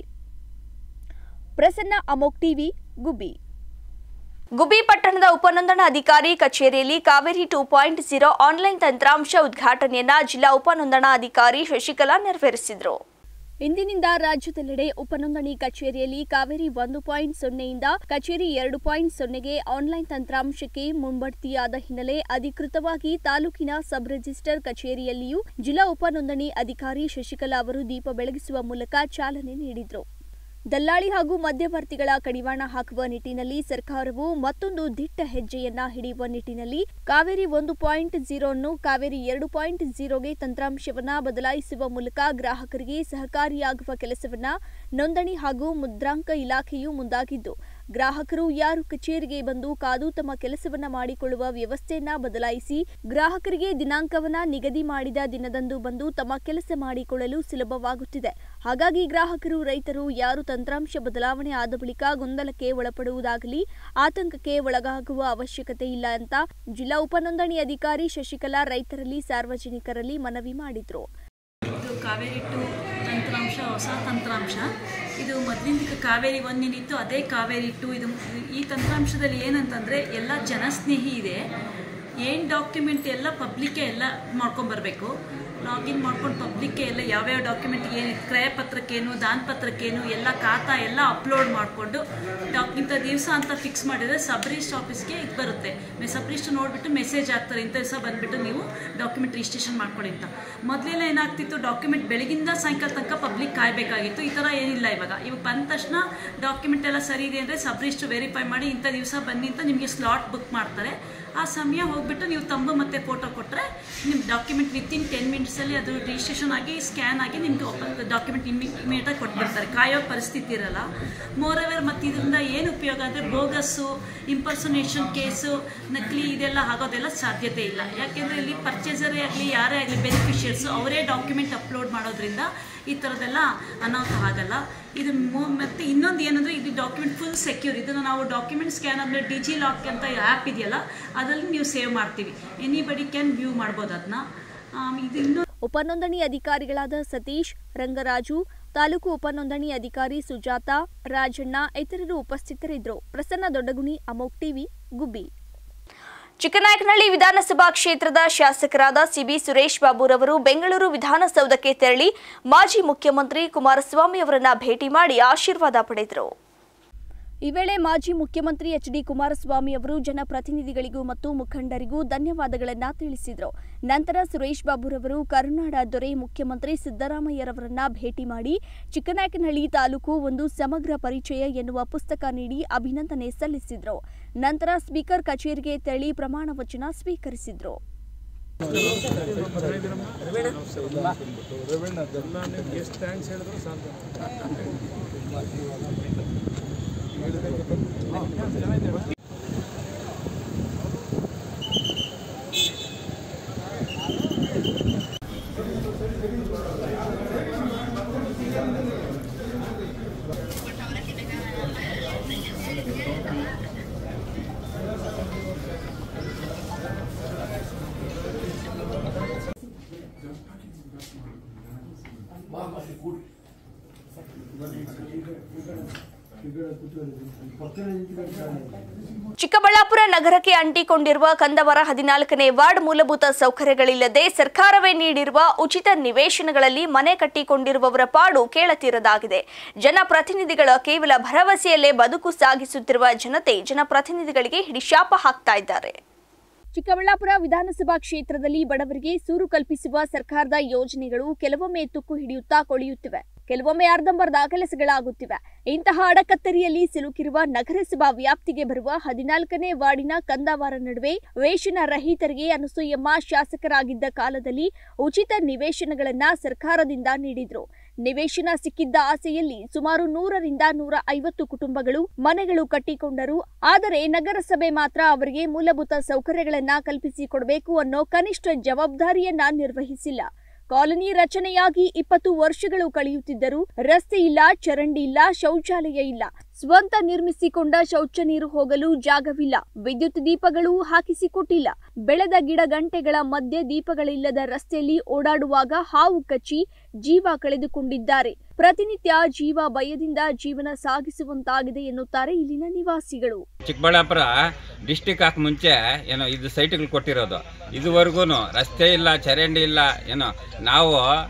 ಪ್ರಸನ್ನ ಅಮೋಕ್ ಟಿವಿ ಗುಬ್ಬಿ ಗುಬ್ಬಿ ಪಟ್ಟಣದ ಉಪನೋಂದಣಾಧಿಕಾರಿ ಕಚೇರಿಯಲ್ಲಿ Kaveri two point zero online ತಂತ್ರಾಂಶ ಉದ್ಘಾಟನೆಯನ್ನ ಜಿಲ್ಲಾ ಉಪನೋಂದಣಾಧಿಕಾರಿ ಶಶಿಕಲಾ ನೆರವೇರಿಸಿದರು ಇಂದಿನಿಂದ ರಾಜ್ಯದೆಲ್ಲೆಡೆ ಉಪನೋಂದಣಿ ಕಚೇರಿಯಲ್ಲಿ ಕಾವೇರಿ ಒಂದು ಪಾಯಿಂಟ್ ಸೊನ್ನೆಯಿಂದ ಕಚೇರಿ ಎರಡು ಪಾಯಿಂಟ್ ಸೊನ್ನೆಗೆ ಆನ್ಲೈನ್ ತಂತ್ರಾಂಶಕ್ಕೆ ಮುಂಬಡ್ತಿಯಾದ ಹಿನ್ನೆಲೆ ಅಧಿಕೃತವಾಗಿ ತಾಲೂಕಿನ ಸಬ್ ರಿಜಿಸ್ಟರ್ ಕಚೇರಿಯಲ್ಲಿಯೂ ಜಿಲ್ಲಾ ಉಪನೋಂದಣಿ ಅಧಿಕಾರಿ ಶಶಿಕಲಾ ಅವರು ದೀಪ ಬೆಳಗಿಸುವ ಮೂಲಕ ಚಾಲನೆ ನೀಡಿದರು ದಲ್ಲಾಳಿ ಹಾಗೂ ಮಧ್ಯವರ್ತಿಗಳ ಕಡಿವಾಣ ಹಾಕುವ ನಿಟ್ಟಿನಲ್ಲಿ ಸರ್ಕಾರವು ಮತ್ತೊಂದು ದಿಟ್ಟ ಹೆಜ್ಜೆಯನ್ನ ಹಿಡಿಯುವ ನಿಟ್ಟಿನಲ್ಲಿ ಕಾವೇರಿ ಒಂದು ಪಾಯಿಂಟ್ ಜೀರೋನ್ನು ಕಾವೇರಿ ಎರಡು ಪಾಯಿಂಟ್ ಜೀರೋಗೆ ತಂತ್ರಾಂಶವನ್ನ ಬದಲಾಯಿಸುವ ಮೂಲಕ ಗ್ರಾಹಕರಿಗೆ ಸಹಕಾರಿಯಾಗುವ ಕೆಲಸವನ್ನ ನೋಂದಣಿ ಹಾಗೂ ಮುದ್ರಾಂಕ ಇಲಾಖೆಯು ಮುಂದಾಗಿದ್ದು ಗ್ರಾಹಕರು ಯಾರು ಕಚೇರಿಗೆ ಬಂದು ಕಾದು ತಮ್ಮ ಕೆಲಸವನ್ನ ಮಾಡಿಕೊಳ್ಳುವ ವ್ಯವಸ್ಥೆಯನ್ನ ಬದಲಾಯಿಸಿ ಗ್ರಾಹಕರಿಗೆ ದಿನಾಂಕವನ್ನ ನಿಗದಿ ಮಾಡಿದ ದಿನದಂದು ಬಂದು ತಮ್ಮ ಕೆಲಸ ಮಾಡಿಕೊಳ್ಳಲು ಸುಲಭವಾಗುತ್ತಿದೆ ಹಾಗಾಗಿ ಗ್ರಾಹಕರು ರೈತರು ಯಾರು ತಂತ್ರಾಂಶ ಬದಲಾವಣೆ ಆದ ಬಳಿಕ ಗೊಂದಲಕ್ಕೆ ಒಳಪಡುವುದಾಗಲಿ ಆತಂಕಕ್ಕೆ ಒಳಗಾಗುವ ಅವಶ್ಯಕತೆ ಇಲ್ಲ ಅಂತ ಜಿಲ್ಲಾ ಉಪನೋಂದಣಿ ಅಧಿಕಾರಿ ಶಶಿಕಲಾ ರೈತರಲ್ಲಿ ಸಾರ್ವಜನಿಕರಲ್ಲಿ ಮನವಿ ಮಾಡಿದ್ರು ಇದು ಕಾವೇರಿ ಟು ತಂತ್ರಾಂಶ ಹೊಸ ತಂತ್ರಾಂಶ ಇದು ಮೊದಲಿಂದ ಕಾವೇರಿ ಒಂದೇನಿತ್ತು ಅದೇ ಕಾವೇರಿ ಟು ಇದು ಈ ತಂತ್ರಾಂಶದಲ್ಲಿ ಏನಂತಂದರೆ ಎಲ್ಲ ಜನಸ್ನೇಹಿ ಇದೆ ಏನು ಡಾಕ್ಯುಮೆಂಟ್ ಎಲ್ಲ ಪಬ್ಲಿಕ್ಕೆ ಎಲ್ಲ ಮಾಡ್ಕೊಂಬರ್ಬೇಕು ಲಾಗಿನ್ ಮಾಡ್ಕೊಂಡು ಪಬ್ಲಿಕ್ಕೆ ಎಲ್ಲ ಯಾವ್ಯಾವ ಡಾಕ್ಯುಮೆಂಟ್ ಏನು ಕ್ರಯ ಪತ್ರಕ್ಕೇನು ದಾನ ಪತ್ರಕ್ಕೇನು ಎಲ್ಲ ಖಾತಾ ಎಲ್ಲ ಅಪ್ಲೋಡ್ ಮಾಡಿಕೊಂಡು ಡಾಕ್ ಇಂಥ ದಿವಸ ಅಂತ ಫಿಕ್ಸ್ ಮಾಡಿದರೆ ಸಬ್ ರಿಜಿಸ್ಟರ್ ಆಫೀಸ್ಗೆ ಇದು ಬರುತ್ತೆ ಮೆ ಸಬ್ ರಿಜಿಸ್ಟರ್ ನೋಡಿಬಿಟ್ಟು ಮೆಸೇಜ್ ಆಗ್ತಾರೆ ಇಂಥ ದಿವಸ ಬಂದುಬಿಟ್ಟು ನೀವು ಡಾಕ್ಯುಮೆಂಟ್ ರಿಜಿಸ್ಟ್ರೇಷನ್ ಮಾಡ್ಕೊಳ್ಳಿ ಅಂತ ಮೊದಲೆಲ್ಲ ಏನಾಗ್ತಿತ್ತು ಡಾಕ್ಯುಮೆಂಟ್ ಬೆಳಗಿಂದ ಸಾಯಂಕಾಲ ತನಕ ಪಬ್ಲಿಕ್ ಕಾಯಬೇಕಾಗಿತ್ತು ಈ ಥರ ಏನಿಲ್ಲ ಇವಾಗ ಇವಾಗ ಬಂದ ತಕ್ಷಣ ಡಾಕ್ಯುಮೆಂಟ್ ಎಲ್ಲ ಸರಿ ಇದೆ ಅಂದರೆ ಸಬ್ ರಿಜಿಸ್ಟರ್ ವೆರಿಫೈ ಮಾಡಿ ಇಂಥ ದಿವಸ ಬನ್ನಿ ಅಂತ ನಿಮಗೆ ಸ್ಲಾಟ್ ಬುಕ್ ಮಾಡ್ತಾರೆ ಆ ಸಮಯ ಹೋಗ್ಬಿಟ್ಟು ನೀವು ತಂಬು ಮತ್ತು ಫೋಟೋ ಕೊಟ್ಟರೆ ನಿಮ್ಮ ಡಾಕ್ಯುಮೆಂಟ್ ವಿತಿನ್ ಟೆನ್ ಮಿನಿಟ್ಸಲ್ಲಿ ಅದು ರಿಜಿಸ್ಟ್ರೇಷನ್ ಆಗಿ ಸ್ಕ್ಯಾನ್ ಆಗಿ ನಿಮ್ಗೆ ಡಾಕ್ಯುಮೆಂಟ್ ಇಮಿಡಿಯೇಟಾಗಿ ಕೊಟ್ಬಿಡ್ತಾರೆ ಕಾಯೋ ಪರಿಸ್ಥಿತಿ ಇರಲ್ಲ ಮೋರವೆರ್ ಮತ್ತು ಇದರಿಂದ ಏನು ಉಪಯೋಗ ಅಂದರೆ ಬೋಗಸ್ಸು ಇಂಪರ್ಸನೇಷನ್ ಕೇಸು ನಕಲಿ ಇದೆಲ್ಲ ಆಗೋದೆಲ್ಲ ಸಾಧ್ಯತೆ ಇಲ್ಲ ಯಾಕೆಂದರೆ ಇಲ್ಲಿ ಪರ್ಚೇಸರೇ ಆಗಲಿ ಯಾರೇ ಆಗಲಿ ಬೆನಿಫಿಷಿಯರ್ಸು ಅವರೇ ಡಾಕ್ಯುಮೆಂಟ್ ಅಪ್ಲೋಡ್ ಮಾಡೋದ್ರಿಂದ ಈ ಥರದ್ದೆಲ್ಲ ಅನಾಹುತ ಆಗಲ್ಲ ಇದು ಮೊ- ಮತ್ತೆ ಇನ್ನೊಂದು ಏನಂದರೆ ಇದು ಡಾಕ್ಯುಮೆಂಟ್ ಫುಲ್ ಸೆಕ್ಯೂರ್ ಇದನ್ನು ನಾವು ಡಾಕ್ಯುಮೆಂಟ್ ಸ್ಕ್ಯಾನ್ ಆದಮೇಲೆ ಡಿಜಿ ಲಾಕ್ ಅಂತ ಆ್ಯಪ್ ಇದೆಯಲ್ಲ ಅದರಲ್ಲಿ ನೀವು ಸೇವ್ ಮಾಡ್ತೀವಿ ಎನಿಬಡಿ ಕ್ಯಾನ್ ವ್ಯೂ ಮಾಡ್ಬೋದು ಅದನ್ನ ಇದು ಇನ್ನೂ ಉಪನೋಂದಣಿ ಅಧಿಕಾರಿಗಳಾದ ಸತೀಶ್ ರಂಗರಾಜು ತಾಲೂಕು ಉಪನೋಂದಣಿ ಅಧಿಕಾರಿ ಸುಜಾತ ರಾಜಣ್ಣ ಇತರರು ಉಪಸ್ಥಿತರಿದ್ದರು ಪ್ರಸನ್ನ ದೊಡ್ಡಗುಣಿ ಅಮೋಕ್ ಟಿವಿ ಗುಬ್ಬಿ ಚಿಕ್ಕನಾಯಕನಹಳ್ಳಿ ವಿಧಾನಸಭಾ ಕ್ಷೇತ್ರದ ಶಾಸಕರಾದ ಸಿಬಿ ಸುರೇಶ್ ಬಾಬುರವರು ಬೆಂಗಳೂರು ವಿಧಾನಸೌಧಕ್ಕೆ ತೆರಳಿ ಮಾಜಿ ಮುಖ್ಯಮಂತ್ರಿ ಕುಮಾರಸ್ವಾಮಿ ಅವರನ್ನ ಭೇಟಿ ಮಾಡಿ ಆಶೀರ್ವಾದ ಪಡೆದರು ಈ ವೇಳೆ ಮಾಜಿ ಮುಖ್ಯಮಂತ್ರಿ ಎಚ್ ಡಿ ಕುಮಾರಸ್ವಾಮಿ ಅವರು ಜನಪ್ರತಿನಿಧಿಗಳಿಗೂ ಮತ್ತು ಮುಖಂಡರಿಗೂ ಧನ್ಯವಾದಗಳನ್ನ ತಿಳಿಸಿದರು ನಂತರ ಸುರೇಶ್ ಬಾಬುರವರು ಕರುನಾಡ ದೊರೆ ಮುಖ್ಯಮಂತ್ರಿ ಸಿದ್ದರಾಮಯ್ಯರವರನ್ನ ಭೇಟಿ ಮಾಡಿ ಚಿಕ್ಕನಾಯಕನಹಳ್ಳಿ ತಾಲೂಕು ಒಂದು ಸಮಗ್ರ ಪರಿಚಯ ಎನ್ನುವ ಪುಸ್ತಕ ನೀಡಿ ಅಭಿನಂದನೆ ಸಲ್ಲಿಸಿದರು ನಂತರ ಸ್ಪೀಕರ್ ಕಚೇರಿಗೆ ತೆರಳಿ ಪ್ರಮಾಣ ವಚನ ಸ್ವೀಕರಿಸಿದರು ಎಷ್ಟು ಥ್ಯಾಂಕ್ಸ್ ಹೇಳಿದ್ರು ಸಾಕು ಚಿಕ್ಕಬಳ್ಳಾಪುರ ನಗರಕ್ಕೆ ಅಂಟಿಕೊಂಡಿರುವ ಕಂದವರ ಹದಿನಾಲ್ಕನೇ ವಾರ್ಡ್ ಮೂಲಭೂತ ಸೌಕರ್ಯಗಳಿಲ್ಲದೆ ಸರ್ಕಾರವೇ ನೀಡಿರುವ ಉಚಿತ ನಿವೇಶನಗಳಲ್ಲಿ ಮನೆ ಕಟ್ಟಿಕೊಂಡಿರುವವರ ಪಾಡು ಕೇಳತೀರದಾಗಿದೆ ಜನಪ್ರತಿನಿಧಿಗಳ ಕೇವಲ ಭರವಸೆಯಲ್ಲೇ ಬದುಕು ಸಾಗಿಸುತ್ತಿರುವ ಜನತೆ ಜನಪ್ರತಿನಿಧಿಗಳಿಗೆ ಹಿಡಿಶಾಪ ಹಾಕ್ತಾ ಇದ್ದಾರೆ ಚಿಕ್ಕಬಳ್ಳಾಪುರ ವಿಧಾನಸಭಾ ಕ್ಷೇತ್ರದಲ್ಲಿ ಬಡವರಿಗೆ ಸೂರು ಕಲ್ಪಿಸುವ ಸರ್ಕಾರದ ಯೋಜನೆಗಳು ಕೆಲವೊಮ್ಮೆ ತುಕ್ಕು ಹಿಡಿಯುತ್ತಾ ಕೊಳೆಯುತ್ತಿವೆ ಕೆಲವೊಮ್ಮೆ ಅರ್ಧಂಬರ್ಧ ಕೆಲಸಗಳಾಗುತ್ತಿವೆ ಇಂತಹ ಅಡಕತ್ತರಿಯಲ್ಲಿ ಸಿಲುಕಿರುವ ನಗರಸಭಾ ವ್ಯಾಪ್ತಿಗೆ ಬರುವ ಹದಿನಾಲ್ಕನೇ ವಾರ್ಡಿನ ಕಂದಾವಾರ ನಡುವೆ ವೇಷನ ರಹಿತರಿಗೆ ಅನಸೂಯಮ್ಮ ಶಾಸಕರಾಗಿದ್ದ ಕಾಲದಲ್ಲಿ ಉಚಿತ ನಿವೇಶನಗಳನ್ನ ಸರ್ಕಾರದಿಂದ ನೀಡಿದ್ರು ನಿವೇಶನ ಸಿಕ್ಕಿದ್ದ ಆಸೆಯಲ್ಲಿ ಸುಮಾರು ನೂರರಿಂದ ನೂರ ಐವತ್ತು ಕುಟುಂಬಗಳು ಮನೆಗಳು ಕಟ್ಟಿಕೊಂಡರು ಆದರೆ ನಗರಸಭೆ ಮಾತ್ರ ಅವರಿಗೆ ಮೂಲಭೂತ ಸೌಕರ್ಯಗಳನ್ನ ಕಲ್ಪಿಸಿಕೊಡಬೇಕು ಅನ್ನೋ ಕನಿಷ್ಠ ಜವಾಬ್ದಾರಿಯನ್ನ ನಿರ್ವಹಿಸಿಲ್ಲ ಕಾಲನಿ ರಚನೆಯಾಗಿ ಇಪ್ಪತ್ತು ವರ್ಷಗಳು ಕಳೆಯುತ್ತಿದ್ದರೂ ರಸ್ತೆ ಇಲ್ಲ ಚರಂಡಿ ಇಲ್ಲ ಶೌಚಾಲಯ ಇಲ್ಲ ಸ್ವಂತ ನಿರ್ಮಿಸಿಕೊಂಡ ಶೌಚ ನೀರು ಹೋಗಲು ಜಾಗವಿಲ್ಲ ವಿದ್ಯುತ್ ದೀಪಗಳು ಹಾಕಿಸಿಕೊಟ್ಟಿಲ್ಲ ಬೆಳೆದ ಗಿಡ ಗಂಟೆಗಳ ಮಧ್ಯೆ ದೀಪಗಳಿಲ್ಲದ ರಸ್ತೆಯಲ್ಲಿ ಓಡಾಡುವಾಗ ಹಾವು ಕಚ್ಚಿ ಜೀವ ಕಳೆದುಕೊಂಡಿದ್ದಾರೆ ಪ್ರತಿನಿತ್ಯ ಜೀವ ಭಯದಿಂದ ಜೀವನ ಸಾಗಿಸುವಂತಾಗಿದೆ ಎನ್ನುತ್ತಾರೆ ಇಲ್ಲಿನ ನಿವಾಸಿಗಳು ಚಿಕ್ಕಬಳ್ಳಾಪುರ ಡಿಸ್ಟಿಕ್ ಹಾಕಿ ಮುಂಚೆ ಏನೋ ಇದು ಸೈಟ್ಗಳು ಕೊಟ್ಟಿರೋದು ಇದುವರೆಗೂ ರಸ್ತೆ ಇಲ್ಲ ಚರಂಡಿ ಇಲ್ಲ ಏನೋ ನಾವು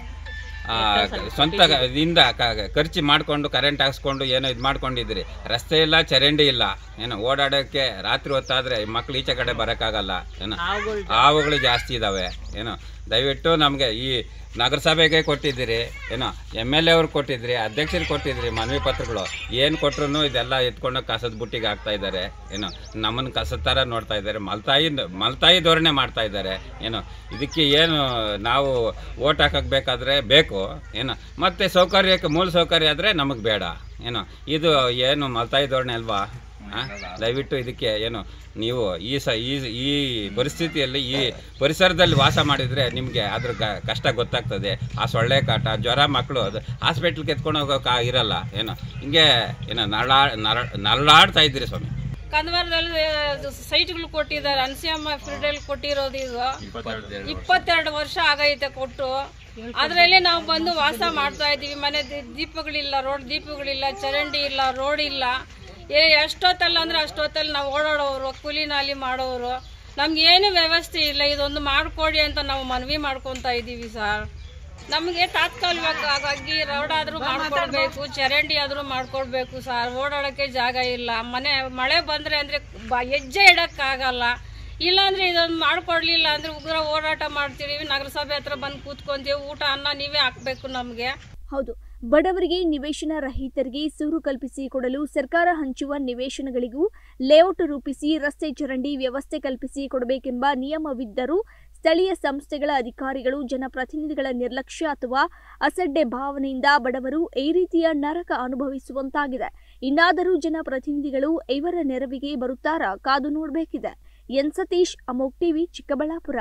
ಆ, ಸ್ವಂತ ಇಂದ ಖರ್ಚು ಮಾಡಿಕೊಂಡು ಕರೆಂಟ್ ಹಾಕ್ಸ್ಕೊಂಡು ಏನೋ ಇದು ಮಾಡ್ಕೊಂಡಿದ್ರಿ ರಸ್ತೆ ಇಲ್ಲ ಚರಂಡಿ ಇಲ್ಲ ಏನೋ ಓಡಾಡೋಕ್ಕೆ ರಾತ್ರಿ ಹೊತ್ತಾದರೆ ಮಕ್ಳು ಈಚೆ ಕಡೆ ಬರೋಕ್ಕಾಗಲ್ಲ ಏನೋ ಹಾವುಗಳು ಜಾಸ್ತಿ ಇದ್ದಾವೆ ಏನೋ ದಯವಿಟ್ಟು ನಮಗೆ ಈ ನಗರಸಭೆಗೆ ಕೊಟ್ಟಿದ್ದೀರಿ ಏನೋ ಎಮ್ ಎಲ್ ಎ ಅವ್ರಿಗೆ ಕೊಟ್ಟಿದ್ರಿ ಅಧ್ಯಕ್ಷರಿಗೆ ಕೊಟ್ಟಿದ್ರಿ ಮನವಿ ಪತ್ರಗಳು ಏನು ಕೊಟ್ರು ಇದೆಲ್ಲ ಎತ್ಕೊಂಡು ಕಸದ ಬುಟ್ಟಿಗೆ ಹಾಕ್ತಾ ಇದ್ದಾರೆ ಏನೋ ನಮ್ಮನ್ನು ಕಸದ ಥರ ನೋಡ್ತಾ ಇದ್ದಾರೆ ಮಲ್ತಾಯಿ ಮಲ್ತಾಯಿ ಧೋರಣೆ ಮಾಡ್ತಾ ಇದ್ದಾರೆ ಏನೋ ಇದಕ್ಕೆ ಏನು ನಾವು ಓಟ್ ಹಾಕಕ್ಕೆ ಬೇಕಾದರೆ ಬೇಕು ಏನೋ ಮತ್ತು ಸೌಕರ್ಯಕ್ಕೆ ಮೂಲ ಸೌಕರ್ಯ ಆದರೆ ನಮಗೆ ಬೇಡ ಏನೋ ಇದು ಏನು ಮಲ್ತಾಯಿ ಧೋರಣೆ ಅಲ್ವಾ ಆ? ದಯವಿಟ್ಟು ಇದಕ್ಕೆ ಏನು ನೀವು ಈ ಸ ಈ ಈ ಪರಿಸ್ಥಿತಿಯಲ್ಲಿ ಈ ಪರಿಸರದಲ್ಲಿ ವಾಸ ಮಾಡಿದರೆ ನಿಮಗೆ ಅದ್ರ ಕ- ಕಷ್ಟ ಗೊತ್ತಾಗ್ತದೆ ಆ ಸೊಳ್ಳೆ ಕಾಟ ಜ್ವರ ಮಕ್ಕಳು ಅದು ಹಾಸ್ಪಿಟ್ಲ್ಗೆ ಎತ್ಕೊಂಡು ಹೋಗೋಕೆ ಇರಲ್ಲ ಏನೋ ಹಿಂಗೆ ಏನೋ ನರಳಾ ನರ ನರಳಾಡ್ತಾ ಇದ್ದೀರಿ ಸ್ವಾಮಿ ಕಂದವಾರದಲ್ಲಿ ಸೈಟ್ಗಳು ಕೊಟ್ಟಿದ್ದಾರೆ ಅನ್ಸಿಯಮ್ಮ ಫೀಲ್ಡಲ್ಲಿ ಕೊಟ್ಟಿರೋದು ಇದು ಇಪ್ಪತ್ತೆರಡು ವರ್ಷ ಆಗೈತೆ ಕೊಟ್ಟು ಅದರಲ್ಲಿ ನಾವು ಬಂದು ವಾಸ ಮಾಡ್ತಾ ಇದ್ದೀವಿ ಮನೆ ದಿ- ದೀಪಗಳಿಲ್ಲ ರೋಡ್ ದೀಪಗಳಿಲ್ಲ ಚರಂಡಿ ಇಲ್ಲ ರೋಡ್ ಇಲ್ಲ ಏ ಎಷ್ಟೊತ್ತಲ್ಲ ಅಂದ್ರೆ ಅಷ್ಟೊತ್ತಲ್ಲಿ ನಾವು ಓಡಾಡೋರು ಕೂಲಿ ನಾಲಿ ಮಾಡೋರು ನಮ್ಗೆ ಏನು ವ್ಯವಸ್ಥೆ ಇಲ್ಲ ಇದೊಂದು ಮಾಡಿಕೊಡಿ ಅಂತ ನಾವು ಮನವಿ ಮಾಡ್ಕೊತಾ ಇದ್ದೀವಿ ಸರ್ ನಮಗೆ ತಾತ್ಕಾಲಿಕವಾಗಿ ರೋಡ್ ಆದ್ರೂ ಮಾಡ್ಕೊಡ್ಬೇಕು ಚರಂಡಿ ಆದ್ರೂ ಮಾಡ್ಕೊಡ್ಬೇಕು ಸರ್ ಓಡಾಡಕ್ಕೆ ಜಾಗ ಇಲ್ಲ ಮನೆ ಮಳೆ ಬಂದ್ರೆ ಅಂದ್ರೆ ಬ- ಹೆಜ್ಜೆ ಇಡಕ್ಕಾಗಲ್ಲ ಇಲ್ಲಾಂದ್ರೆ ಇದೊಂದು ಮಾಡ್ಕೊಡ್ಲಿಲ್ಲ ಅಂದ್ರೆ ಉಗ್ರ ಹೋರಾಟ ಮಾಡ್ತೀವಿ ನಗರಸಭೆ ಹತ್ರ ಬಂದು ಕೂತ್ಕೊಂತೀವಿ ಊಟ ಅನ್ನ ನೀವೇ ಹಾಕ್ಬೇಕು ನಮಗೆ ಹೌದು ಬಡವರಿಗೆ ನಿವೇಶನ ರಹಿತರಿಗೆ ಸೂರು ಕಲ್ಪಿಸಿ ಕೊಡಲು ಸರ್ಕಾರ ಹಂಚುವ ನಿವೇಶನಗಳಿಗೂ ಲೇಔಟ್ ರೂಪಿಸಿ ರಸ್ತೆ ಚರಂಡಿ ವ್ಯವಸ್ಥೆ ಕಲ್ಪಿಸಿ ಕೊಡಬೇಕೆಂಬ ನಿಯಮವಿದ್ದರೂ ಸ್ಥಳೀಯ ಸಂಸ್ಥೆಗಳ ಅಧಿಕಾರಿಗಳು ಜನಪ್ರತಿನಿಧಿಗಳ ನಿರ್ಲಕ್ಷ್ಯ ಅಥವಾ ಅಸಡ್ಡೆ ಭಾವನೆಯಿಂದ ಬಡವರು ಈ ರೀತಿಯ ನರಕ ಅನುಭವಿಸುವಂತಾಗಿದೆ ಇನ್ನಾದರೂ ಜನಪ್ರತಿನಿಧಿಗಳು ಇವರ ನೆರವಿಗೆ ಬರುತ್ತಾರಾ ಕಾದು ನೋಡಬೇಕಿದೆ ಎನ್ ಸತೀಶ್ ಅಮೋಕ್ ಟಿವಿ ಚಿಕ್ಕಬಳ್ಳಾಪುರ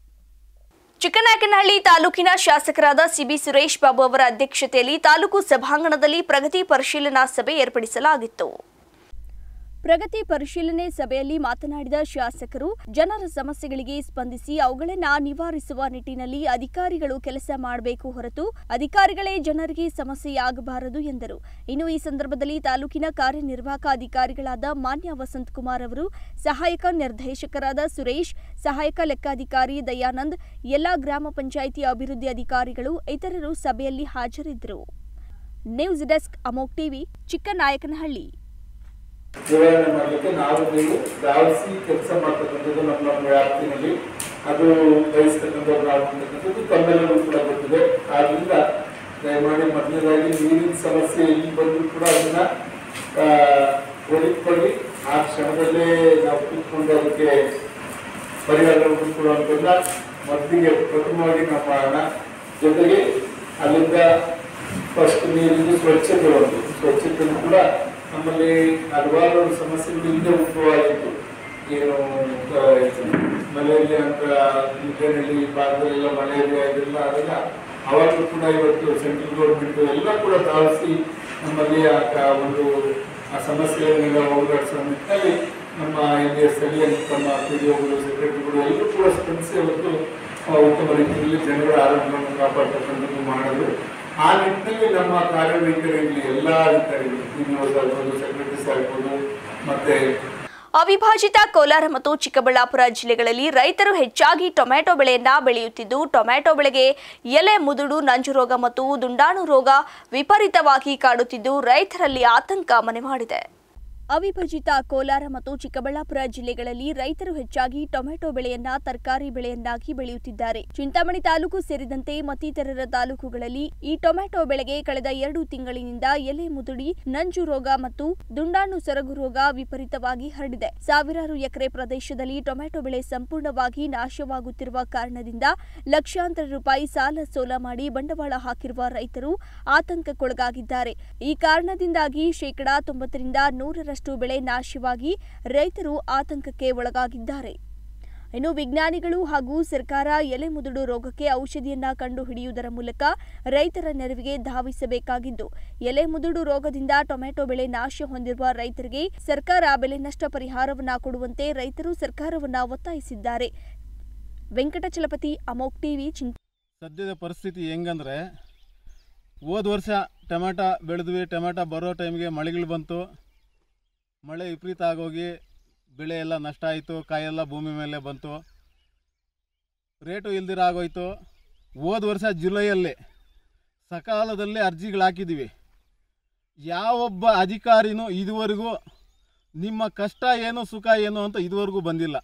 ಚಿಕ್ಕನಾಯಕನಹಳ್ಳಿ ತಾಲೂಕಿನ ಶಾಸಕರಾದ ಸಿಬಿ ಸುರೇಶ್ ಬಾಬು ಅವರ ಅಧ್ಯಕ್ಷತೆಯಲ್ಲಿ ತಾಲೂಕು ಸಭಾಂಗಣದಲ್ಲಿ ಪ್ರಗತಿ ಪರಿಶೀಲನಾ ಸಭೆ ಏರ್ಪಡಿಸಲಾಗಿತ್ತು ಪ್ರಗತಿ ಪರಿಶೀಲನೆ ಸಭೆಯಲ್ಲಿ ಮಾತನಾಡಿದ ಶಾಸಕರು ಜನರ ಸಮಸ್ಯೆಗಳಿಗೆ ಸ್ಪಂದಿಸಿ ಅವುಗಳನ್ನು ನಿವಾರಿಸುವ ನಿಟ್ಟಿನಲ್ಲಿ ಅಧಿಕಾರಿಗಳು ಕೆಲಸ ಮಾಡಬೇಕು ಹೊರತು ಅಧಿಕಾರಿಗಳೇ ಜನರಿಗೆ ಸಮಸ್ಯೆಯಾಗಬಾರದು ಎಂದರು ಇನ್ನು ಈ ಸಂದರ್ಭದಲ್ಲಿ ತಾಲೂಕಿನ ಕಾರ್ಯನಿರ್ವಾಹಕ ಅಧಿಕಾರಿಗಳಾದ ಮಾನ್ಯ ವಸಂತ್ ಕುಮಾರ್ ಅವರು ಸಹಾಯಕ ನಿರ್ದೇಶಕರಾದ ಸುರೇಶ್ ಸಹಾಯಕ ಲೆಕ್ಕಾಧಿಕಾರಿ ದಯಾನಂದ್ ಎಲ್ಲಾ ಗ್ರಾಮ ಪಂಚಾಯಿತಿ ಅಭಿವೃದ್ಧಿ ಅಧಿಕಾರಿಗಳು ಇತರರು ಸಭೆಯಲ್ಲಿ ಹಾಜರಿದ್ದರು ನ್ಯೂಸ್ ಡೆಸ್ಕ್ ಅಮೋಕ್ ಟಿವಿ ಚಿಕ್ಕನಾಯಕನಹಳ್ಳಿ ನಿವಾರಣೆ ಮಾಡಲಿಕ್ಕೆ ನಾವು ನೀವು ಧಾವಿಸಿ ಕೆಲಸ ಮಾಡ್ತಕ್ಕಂಥದ್ದು ನಮ್ಮ ನಮ್ಮ ವ್ಯಾಪ್ತಿನಲ್ಲಿ ಅದು ಬಯಸ್ತಕ್ಕಂಥದ್ದು ಆಗ್ತಕ್ಕಂಥದ್ದು ತಮ್ಮೆಲ್ಲರೂ ಕೂಡ ಗೊತ್ತಿದೆ ಆದ್ರಿಂದ ದಯಮಾಡಿ ಮೊದಲನೇದಾಗಿ ನೀರಿನ ಸಮಸ್ಯೆ ಇಲ್ಲಿ ಬಂದರೂ ಕೂಡ ಅದನ್ನ ಆ, ಒದಗಿಕೊಳ್ಳಿ ಆ ಕ್ಷಣದಲ್ಲೇ ನಾವು ಕೂತ್ಕೊಂಡು ಅದಕ್ಕೆ ಪರಿಹಾರ ಹುಡುಕೊಳ್ಳುವಂಥದ್ದನ್ನ ಮೊದಲಿಗೆ ಪ್ರಥಮವಾಗಿ ನಾವು ಮಾಡೋಣ ಜೊತೆಗೆ ಅಲ್ಲಿಂದ ಫಸ್ಟ್ ನೀರಿನ ಸ್ವಚ್ಛತೆ ಒಂದು ಸ್ವಚ್ಛತೆ ಕೂಡ ನಮ್ಮಲ್ಲಿ ಹಲವಾರು ಸಮಸ್ಯೆಗಳು ಹಿಂದೆ ಉದ್ಭವವಾಗಿತ್ತು ಏನು ಆ, ಮಲೇರಿಯಾ ಅಂತ ನಿದ್ದೆನಲ್ಲಿ ಭಾಗದಲ್ಲೆಲ್ಲ ಮಲೇರಿಯಾ ಇದೆಲ್ಲ ಅದೆಲ್ಲ ಅವಾಗಲೂ ಕೂಡ ಇವತ್ತು ಸೆಂಟ್ರಲ್ ಗೌರ್ಮೆಂಟ್ ಎಲ್ಲ ಕೂಡ ಧಾವಿಸಿ ನಮ್ಮಲ್ಲಿ ಆ ಕ- ಒಂದು ಆ ಸಮಸ್ಯೆಗಳನ್ನೆಲ್ಲ ಹೋಗಲಾಡಿಸೋ ನಿಟ್ಟಿನಲ್ಲಿ ನಮ್ಮ ಇಲ್ಲಿ ಸ್ಥಳೀಯ ತಮ್ಮ ಪಿ ಡಿ ಒಗಳು ಸೆಕ್ರೆಟರಿಗಳು ಎಲ್ಲರೂ ಕೂಡ ಸ್ಪಂದಿಸಿ ಅವತ್ತು ಆ, ಉತ್ತಮ ರೀತಿಯಲ್ಲಿ ಜನರ ಆರೋಗ್ಯವನ್ನು ಕಾಪಾಡ್ತಕ್ಕಂಥದ್ದು ಮಾಡೋದು ಆ ನಿಟ್ಟಿನಲ್ಲಿ ನಮ್ಮ ಕಾರ್ಯವೈಖರಿಯಲ್ಲಿ ಎಲ್ಲ ಅಧಿಕಾರಿಗಳು ಪಿ ಡಿ ಆಗ್ಬೋದು ಸೆಕ್ರೆಟರೀಸ್ ಆಗ್ಬೋದು ಮತ್ತೆ ಅವಿಭಾಜಿತ ಕೋಲಾರ ಮತ್ತು ಚಿಕ್ಕಬಳ್ಳಾಪುರ ಜಿಲ್ಲೆಗಳಲ್ಲಿ ರೈತರು ಹೆಚ್ಚಾಗಿ ಟೊಮ್ಯಾಟೊ ಬೆಳೆಯನ್ನ ಬೆಳೆಯುತ್ತಿದ್ದು ಟೊಮ್ಯಾಟೊ ಬೆಳೆಗೆ ಎಲೆ ಮುದುಡು ನಂಜು ರೋಗ ಮತ್ತು ದುಂಡಾಣು ರೋಗ ವಿಪರೀತವಾಗಿ ಕಾಡುತ್ತಿದ್ದು ರೈತರಲ್ಲಿ ಆತಂಕ ಮನೆ ಮಾಡಿದೆ ಅವಿಭಜಿತ ಕೋಲಾರ ಮತ್ತು ಚಿಕ್ಕಬಳ್ಳಾಪುರ ಜಿಲ್ಲೆಗಳಲ್ಲಿ ರೈತರು ಹೆಚ್ಚಾಗಿ ಟೊಮೆಟೊ ಬೆಳೆಯನ್ನ ತರಕಾರಿ ಬೆಳೆಯನ್ನಾಗಿ ಬೆಳೆಯುತ್ತಿದ್ದಾರೆ ಚಿಂತಾಮಣಿ ತಾಲೂಕು ಸೇರಿದಂತೆ ಮತ್ತಿತರರ ತಾಲೂಕುಗಳಲ್ಲಿ ಈ ಟೊಮೆಟೊ ಬೆಳೆಗೆ ಕಳೆದ ಎರಡು ತಿಂಗಳಿನಿಂದ ಎಲೆ ಮುದುಡಿ ನಂಜು ರೋಗ ಮತ್ತು ದುಂಡಾಣು ಸೊರಗು ರೋಗ ವಿಪರೀತವಾಗಿ ಹರಡಿದೆ ಸಾವಿರಾರು ಎಕರೆ ಪ್ರದೇಶದಲ್ಲಿ ಟೊಮೆಟೊ ಬೆಳೆ ಸಂಪೂರ್ಣವಾಗಿ ನಾಶವಾಗುತ್ತಿರುವ ಕಾರಣದಿಂದ ಲಕ್ಷಾಂತರ ರೂಪಾಯಿ ಸಾಲ ಸೋಲ ಮಾಡಿ ಬಂಡವಾಳ ಹಾಕಿರುವ ರೈತರು ಆತಂಕಕ್ಕೊಳಗಾಗಿದ್ದಾರೆ ಈ ಕಾರಣದಿಂದಾಗಿ ಶೇಕಡಾ ತೊಂಬತ್ತರಿಂದ ನೂರರಷ್ಟು ಬೆಳೆ ನಾಶವಾಗಿ ರೈತರು ಆತಂಕಕ್ಕೆ ಒಳಗಾಗಿದ್ದಾರೆ ಇನ್ನು ವಿಜ್ಞಾನಿಗಳು ಹಾಗೂ ಸರ್ಕಾರ ಎಲೆ ಮುದುಡು ರೋಗಕ್ಕೆ ಔಷಧಿಯನ್ನ ಕಂಡುಹಿಡಿಯುವುದರ ಮೂಲಕ ರೈತರ ನೆರವಿಗೆ ಧಾವಿಸಬೇಕಾಗಿದ್ದು ಎಲೆ ಮುದುಡು ರೋಗದಿಂದ ಟೊಮೆಟೊ ಬೆಳೆ ನಾಶ ಹೊಂದಿರುವ ರೈತರಿಗೆ ಸರ್ಕಾರ ಬೆಲೆ ನಷ್ಟ ಪರಿಹಾರವನ್ನ ಕೊಡುವಂತೆ ರೈತರು ಸರ್ಕಾರವನ್ನ ಒತ್ತಾಯಿಸಿದ್ದಾರೆ ವೆಂಕಟಚಲಪತಿ ಅಮೋಕ್ ಟಿವಿ ಚಿಂತ ಸದ್ಯದ ಪರಿಸ್ಥಿತಿ ಹೆಂಗಂದ್ರೆ ಹೋದ ವರ್ಷ ಟೊಮೆಟೊ ಬೆಳೆದ್ವಿ ಟೊಮೆಟೊ ಬರೋ ಟೈಮ್ಗೆ ಮಳೆಗಳು ಬಂತು ಮಳೆ ವಿಪರೀತ ಆಗೋಗಿ ಬೆಳೆ ಎಲ್ಲ ನಷ್ಟ ಆಯಿತು ಕಾಯೆಲ್ಲ ಭೂಮಿ ಮೇಲೆ ಬಂತು ರೇಟು ಇಲ್ದಿರ ಆಗೋಯ್ತು ಹೋದ ವರ್ಷ ಜುಲೈಯಲ್ಲಿ ಸಕಾಲದಲ್ಲಿ ಅರ್ಜಿಗಳು ಹಾಕಿದ್ದೀವಿ ಯಾವೊಬ್ಬ ಅಧಿಕಾರಿನೂ ಇದುವರೆಗೂ ನಿಮ್ಮ ಕಷ್ಟ ಏನು ಸುಖ ಏನು ಅಂತ ಇದುವರೆಗೂ ಬಂದಿಲ್ಲ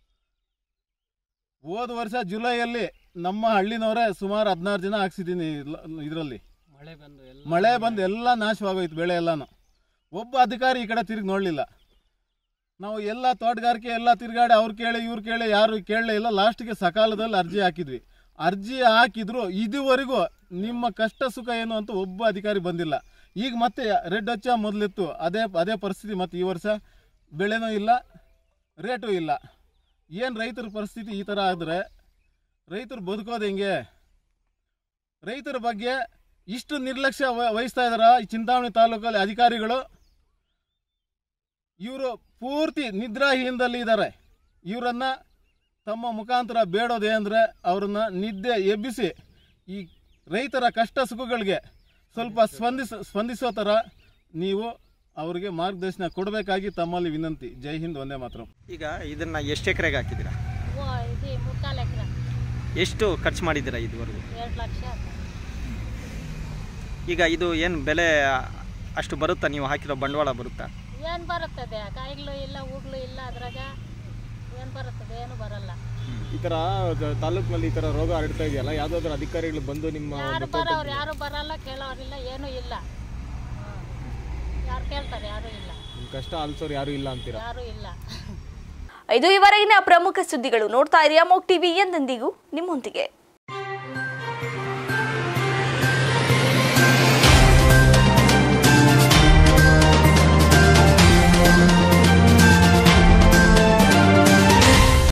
ಹೋದ ವರ್ಷ ಜುಲೈಯಲ್ಲಿ ನಮ್ಮ ಹಳ್ಳಿನವರೇ ಸುಮಾರು ಹದಿನಾರು ಜನ ಹಾಕ್ಸಿದ್ದೀನಿ ಇದರಲ್ಲಿ ಮಳೆ ಬಂದು ಎಲ್ಲ ಮಳೆ ಬಂದು ಎಲ್ಲ ನಾಶವಾಗೋಯ್ತು ಬೆಳೆ ಎಲ್ಲಾನು ಒಬ್ಬ ಅಧಿಕಾರಿ ಈ ಕಡೆ ತಿರುಗಿ ನೋಡಲಿಲ್ಲ ನಾವು ಎಲ್ಲ ತೋಟಗಾರಿಕೆ ಎಲ್ಲ ತಿರುಗಾಡಿ ಅವ್ರು ಕೇಳಿ ಇವ್ರು ಕೇಳಿ ಯಾರು ಕೇಳಲೇ ಇಲ್ಲ ಲಾಸ್ಟ್ಗೆ ಸಕಾಲದಲ್ಲಿ ಅರ್ಜಿ ಹಾಕಿದ್ವಿ ಅರ್ಜಿ ಹಾಕಿದ್ರು ಇದುವರೆಗೂ ನಿಮ್ಮ ಕಷ್ಟ ಸುಖ ಏನು ಅಂತ ಒಬ್ಬ ಅಧಿಕಾರಿ ಬಂದಿಲ್ಲ ಈಗ ಮತ್ತೆ ರೆಡ್ ಹಚ್ಚ ಮೊದಲಿತ್ತು ಅದೇ ಅದೇ ಪರಿಸ್ಥಿತಿ ಮತ್ತೆ ಈ ವರ್ಷ ಬೆಳೆನೂ ಇಲ್ಲ ರೇಟು ಇಲ್ಲ ಏನು ರೈತರ ಪರಿಸ್ಥಿತಿ ಈ ಥರ ಆದರೆ ರೈತರು ಬದುಕೋದು ಹೆಂಗೆ ರೈತರ ಬಗ್ಗೆ ಇಷ್ಟು ನಿರ್ಲಕ್ಷ್ಯ ವ- ವಹಿಸ್ತಾ ಇದಾರ ಈ ಚಿಂತಾಮಣಿ ತಾಲೂಕಲ್ಲಿ ಅಧಿಕಾರಿಗಳು ಇವರು ಪೂರ್ತಿ ನಿದ್ರಾಹೀನದಲ್ಲಿ ಇದ್ದಾರೆ ಇವರನ್ನ ತಮ್ಮ ಮುಖಾಂತರ ಬೇಡೋದೇ ಅಂದರೆ ಅವ್ರನ್ನ ನಿದ್ದೆ ಎಬ್ಬಿಸಿ ಈ ರೈತರ ಕಷ್ಟ ಸುಖಗಳಿಗೆ ಸ್ವಲ್ಪ ಸ್ಪಂದಿಸ ಸ್ಪಂದಿಸೋ ಥರ ನೀವು ಅವರಿಗೆ ಮಾರ್ಗದರ್ಶನ ಕೊಡಬೇಕಾಗಿ ತಮ್ಮಲ್ಲಿ ವಿನಂತಿ ಜೈ ಹಿಂದ್ ಒಂದೇ ಮಾತ್ರ ಈಗ ಇದನ್ನ ಎಷ್ಟು ಎಕರೆಗೆ ಹಾಕಿದ್ದೀರಾ ಇದು ಮುಕ್ಕಾಲು ಎಕರೆ ಎಷ್ಟು ಖರ್ಚು ಮಾಡಿದ್ದೀರಾ ಇದುವರೆಗೂ ಎರಡು ಲಕ್ಷ ಈಗ ಇದು ಏನು ಬೆಲೆ ಅಷ್ಟು ಬರುತ್ತಾ ನೀವು ಹಾಕಿರೋ ಬಂಡವಾಳ ಬರುತ್ತಾ ಏನು ಬರುತ್ತದೆ ಕಾಯಿಗಳು ಇಲ್ಲ ಹೂಗಳು ಇಲ್ಲ ಅದ್ರಾಗ ಏನು ಬರುತ್ತದೆ ಏನು ಬರಲ್ಲ ಈ ಥರ ತಾಲೂಕಿನಲ್ಲಿ ಈ ಥರ ರೋಗ ಹರಡ್ತಾ ಇದೆಯಲ್ಲ ಯಾವುದಾದ್ರೂ ಅಧಿಕಾರಿಗಳು ಬಂದು ನಿಮ್ಮ ಯಾರು ಒಂದು ಬರೋರು ಯಾರು ಬರಲ್ಲ ಕೇಳೋರಿಲ್ಲ ಏನೂ ಇಲ್ಲ ಯಾರು ಕೇಳ್ತಾರೆ ಯಾರೂ ಇಲ್ಲ ನಿಮ್ಮ ಕಷ್ಟ ಆಲಿಸೋರು ಯಾರೂ ಇಲ್ಲ ಅಂತೀರಾ ಯಾರೂ ಇಲ್ಲ ಇದು ಇವರೆಗಿನ ಪ್ರಮುಖ ಸುದ್ದಿಗಳು ನೋಡ್ತಾ ಇರಿ ಅಮೋಕ್ ಟಿವಿ ಎಂದೆಂದಿಗೂ ನಿಮ್ಮೊಂದಿಗೆ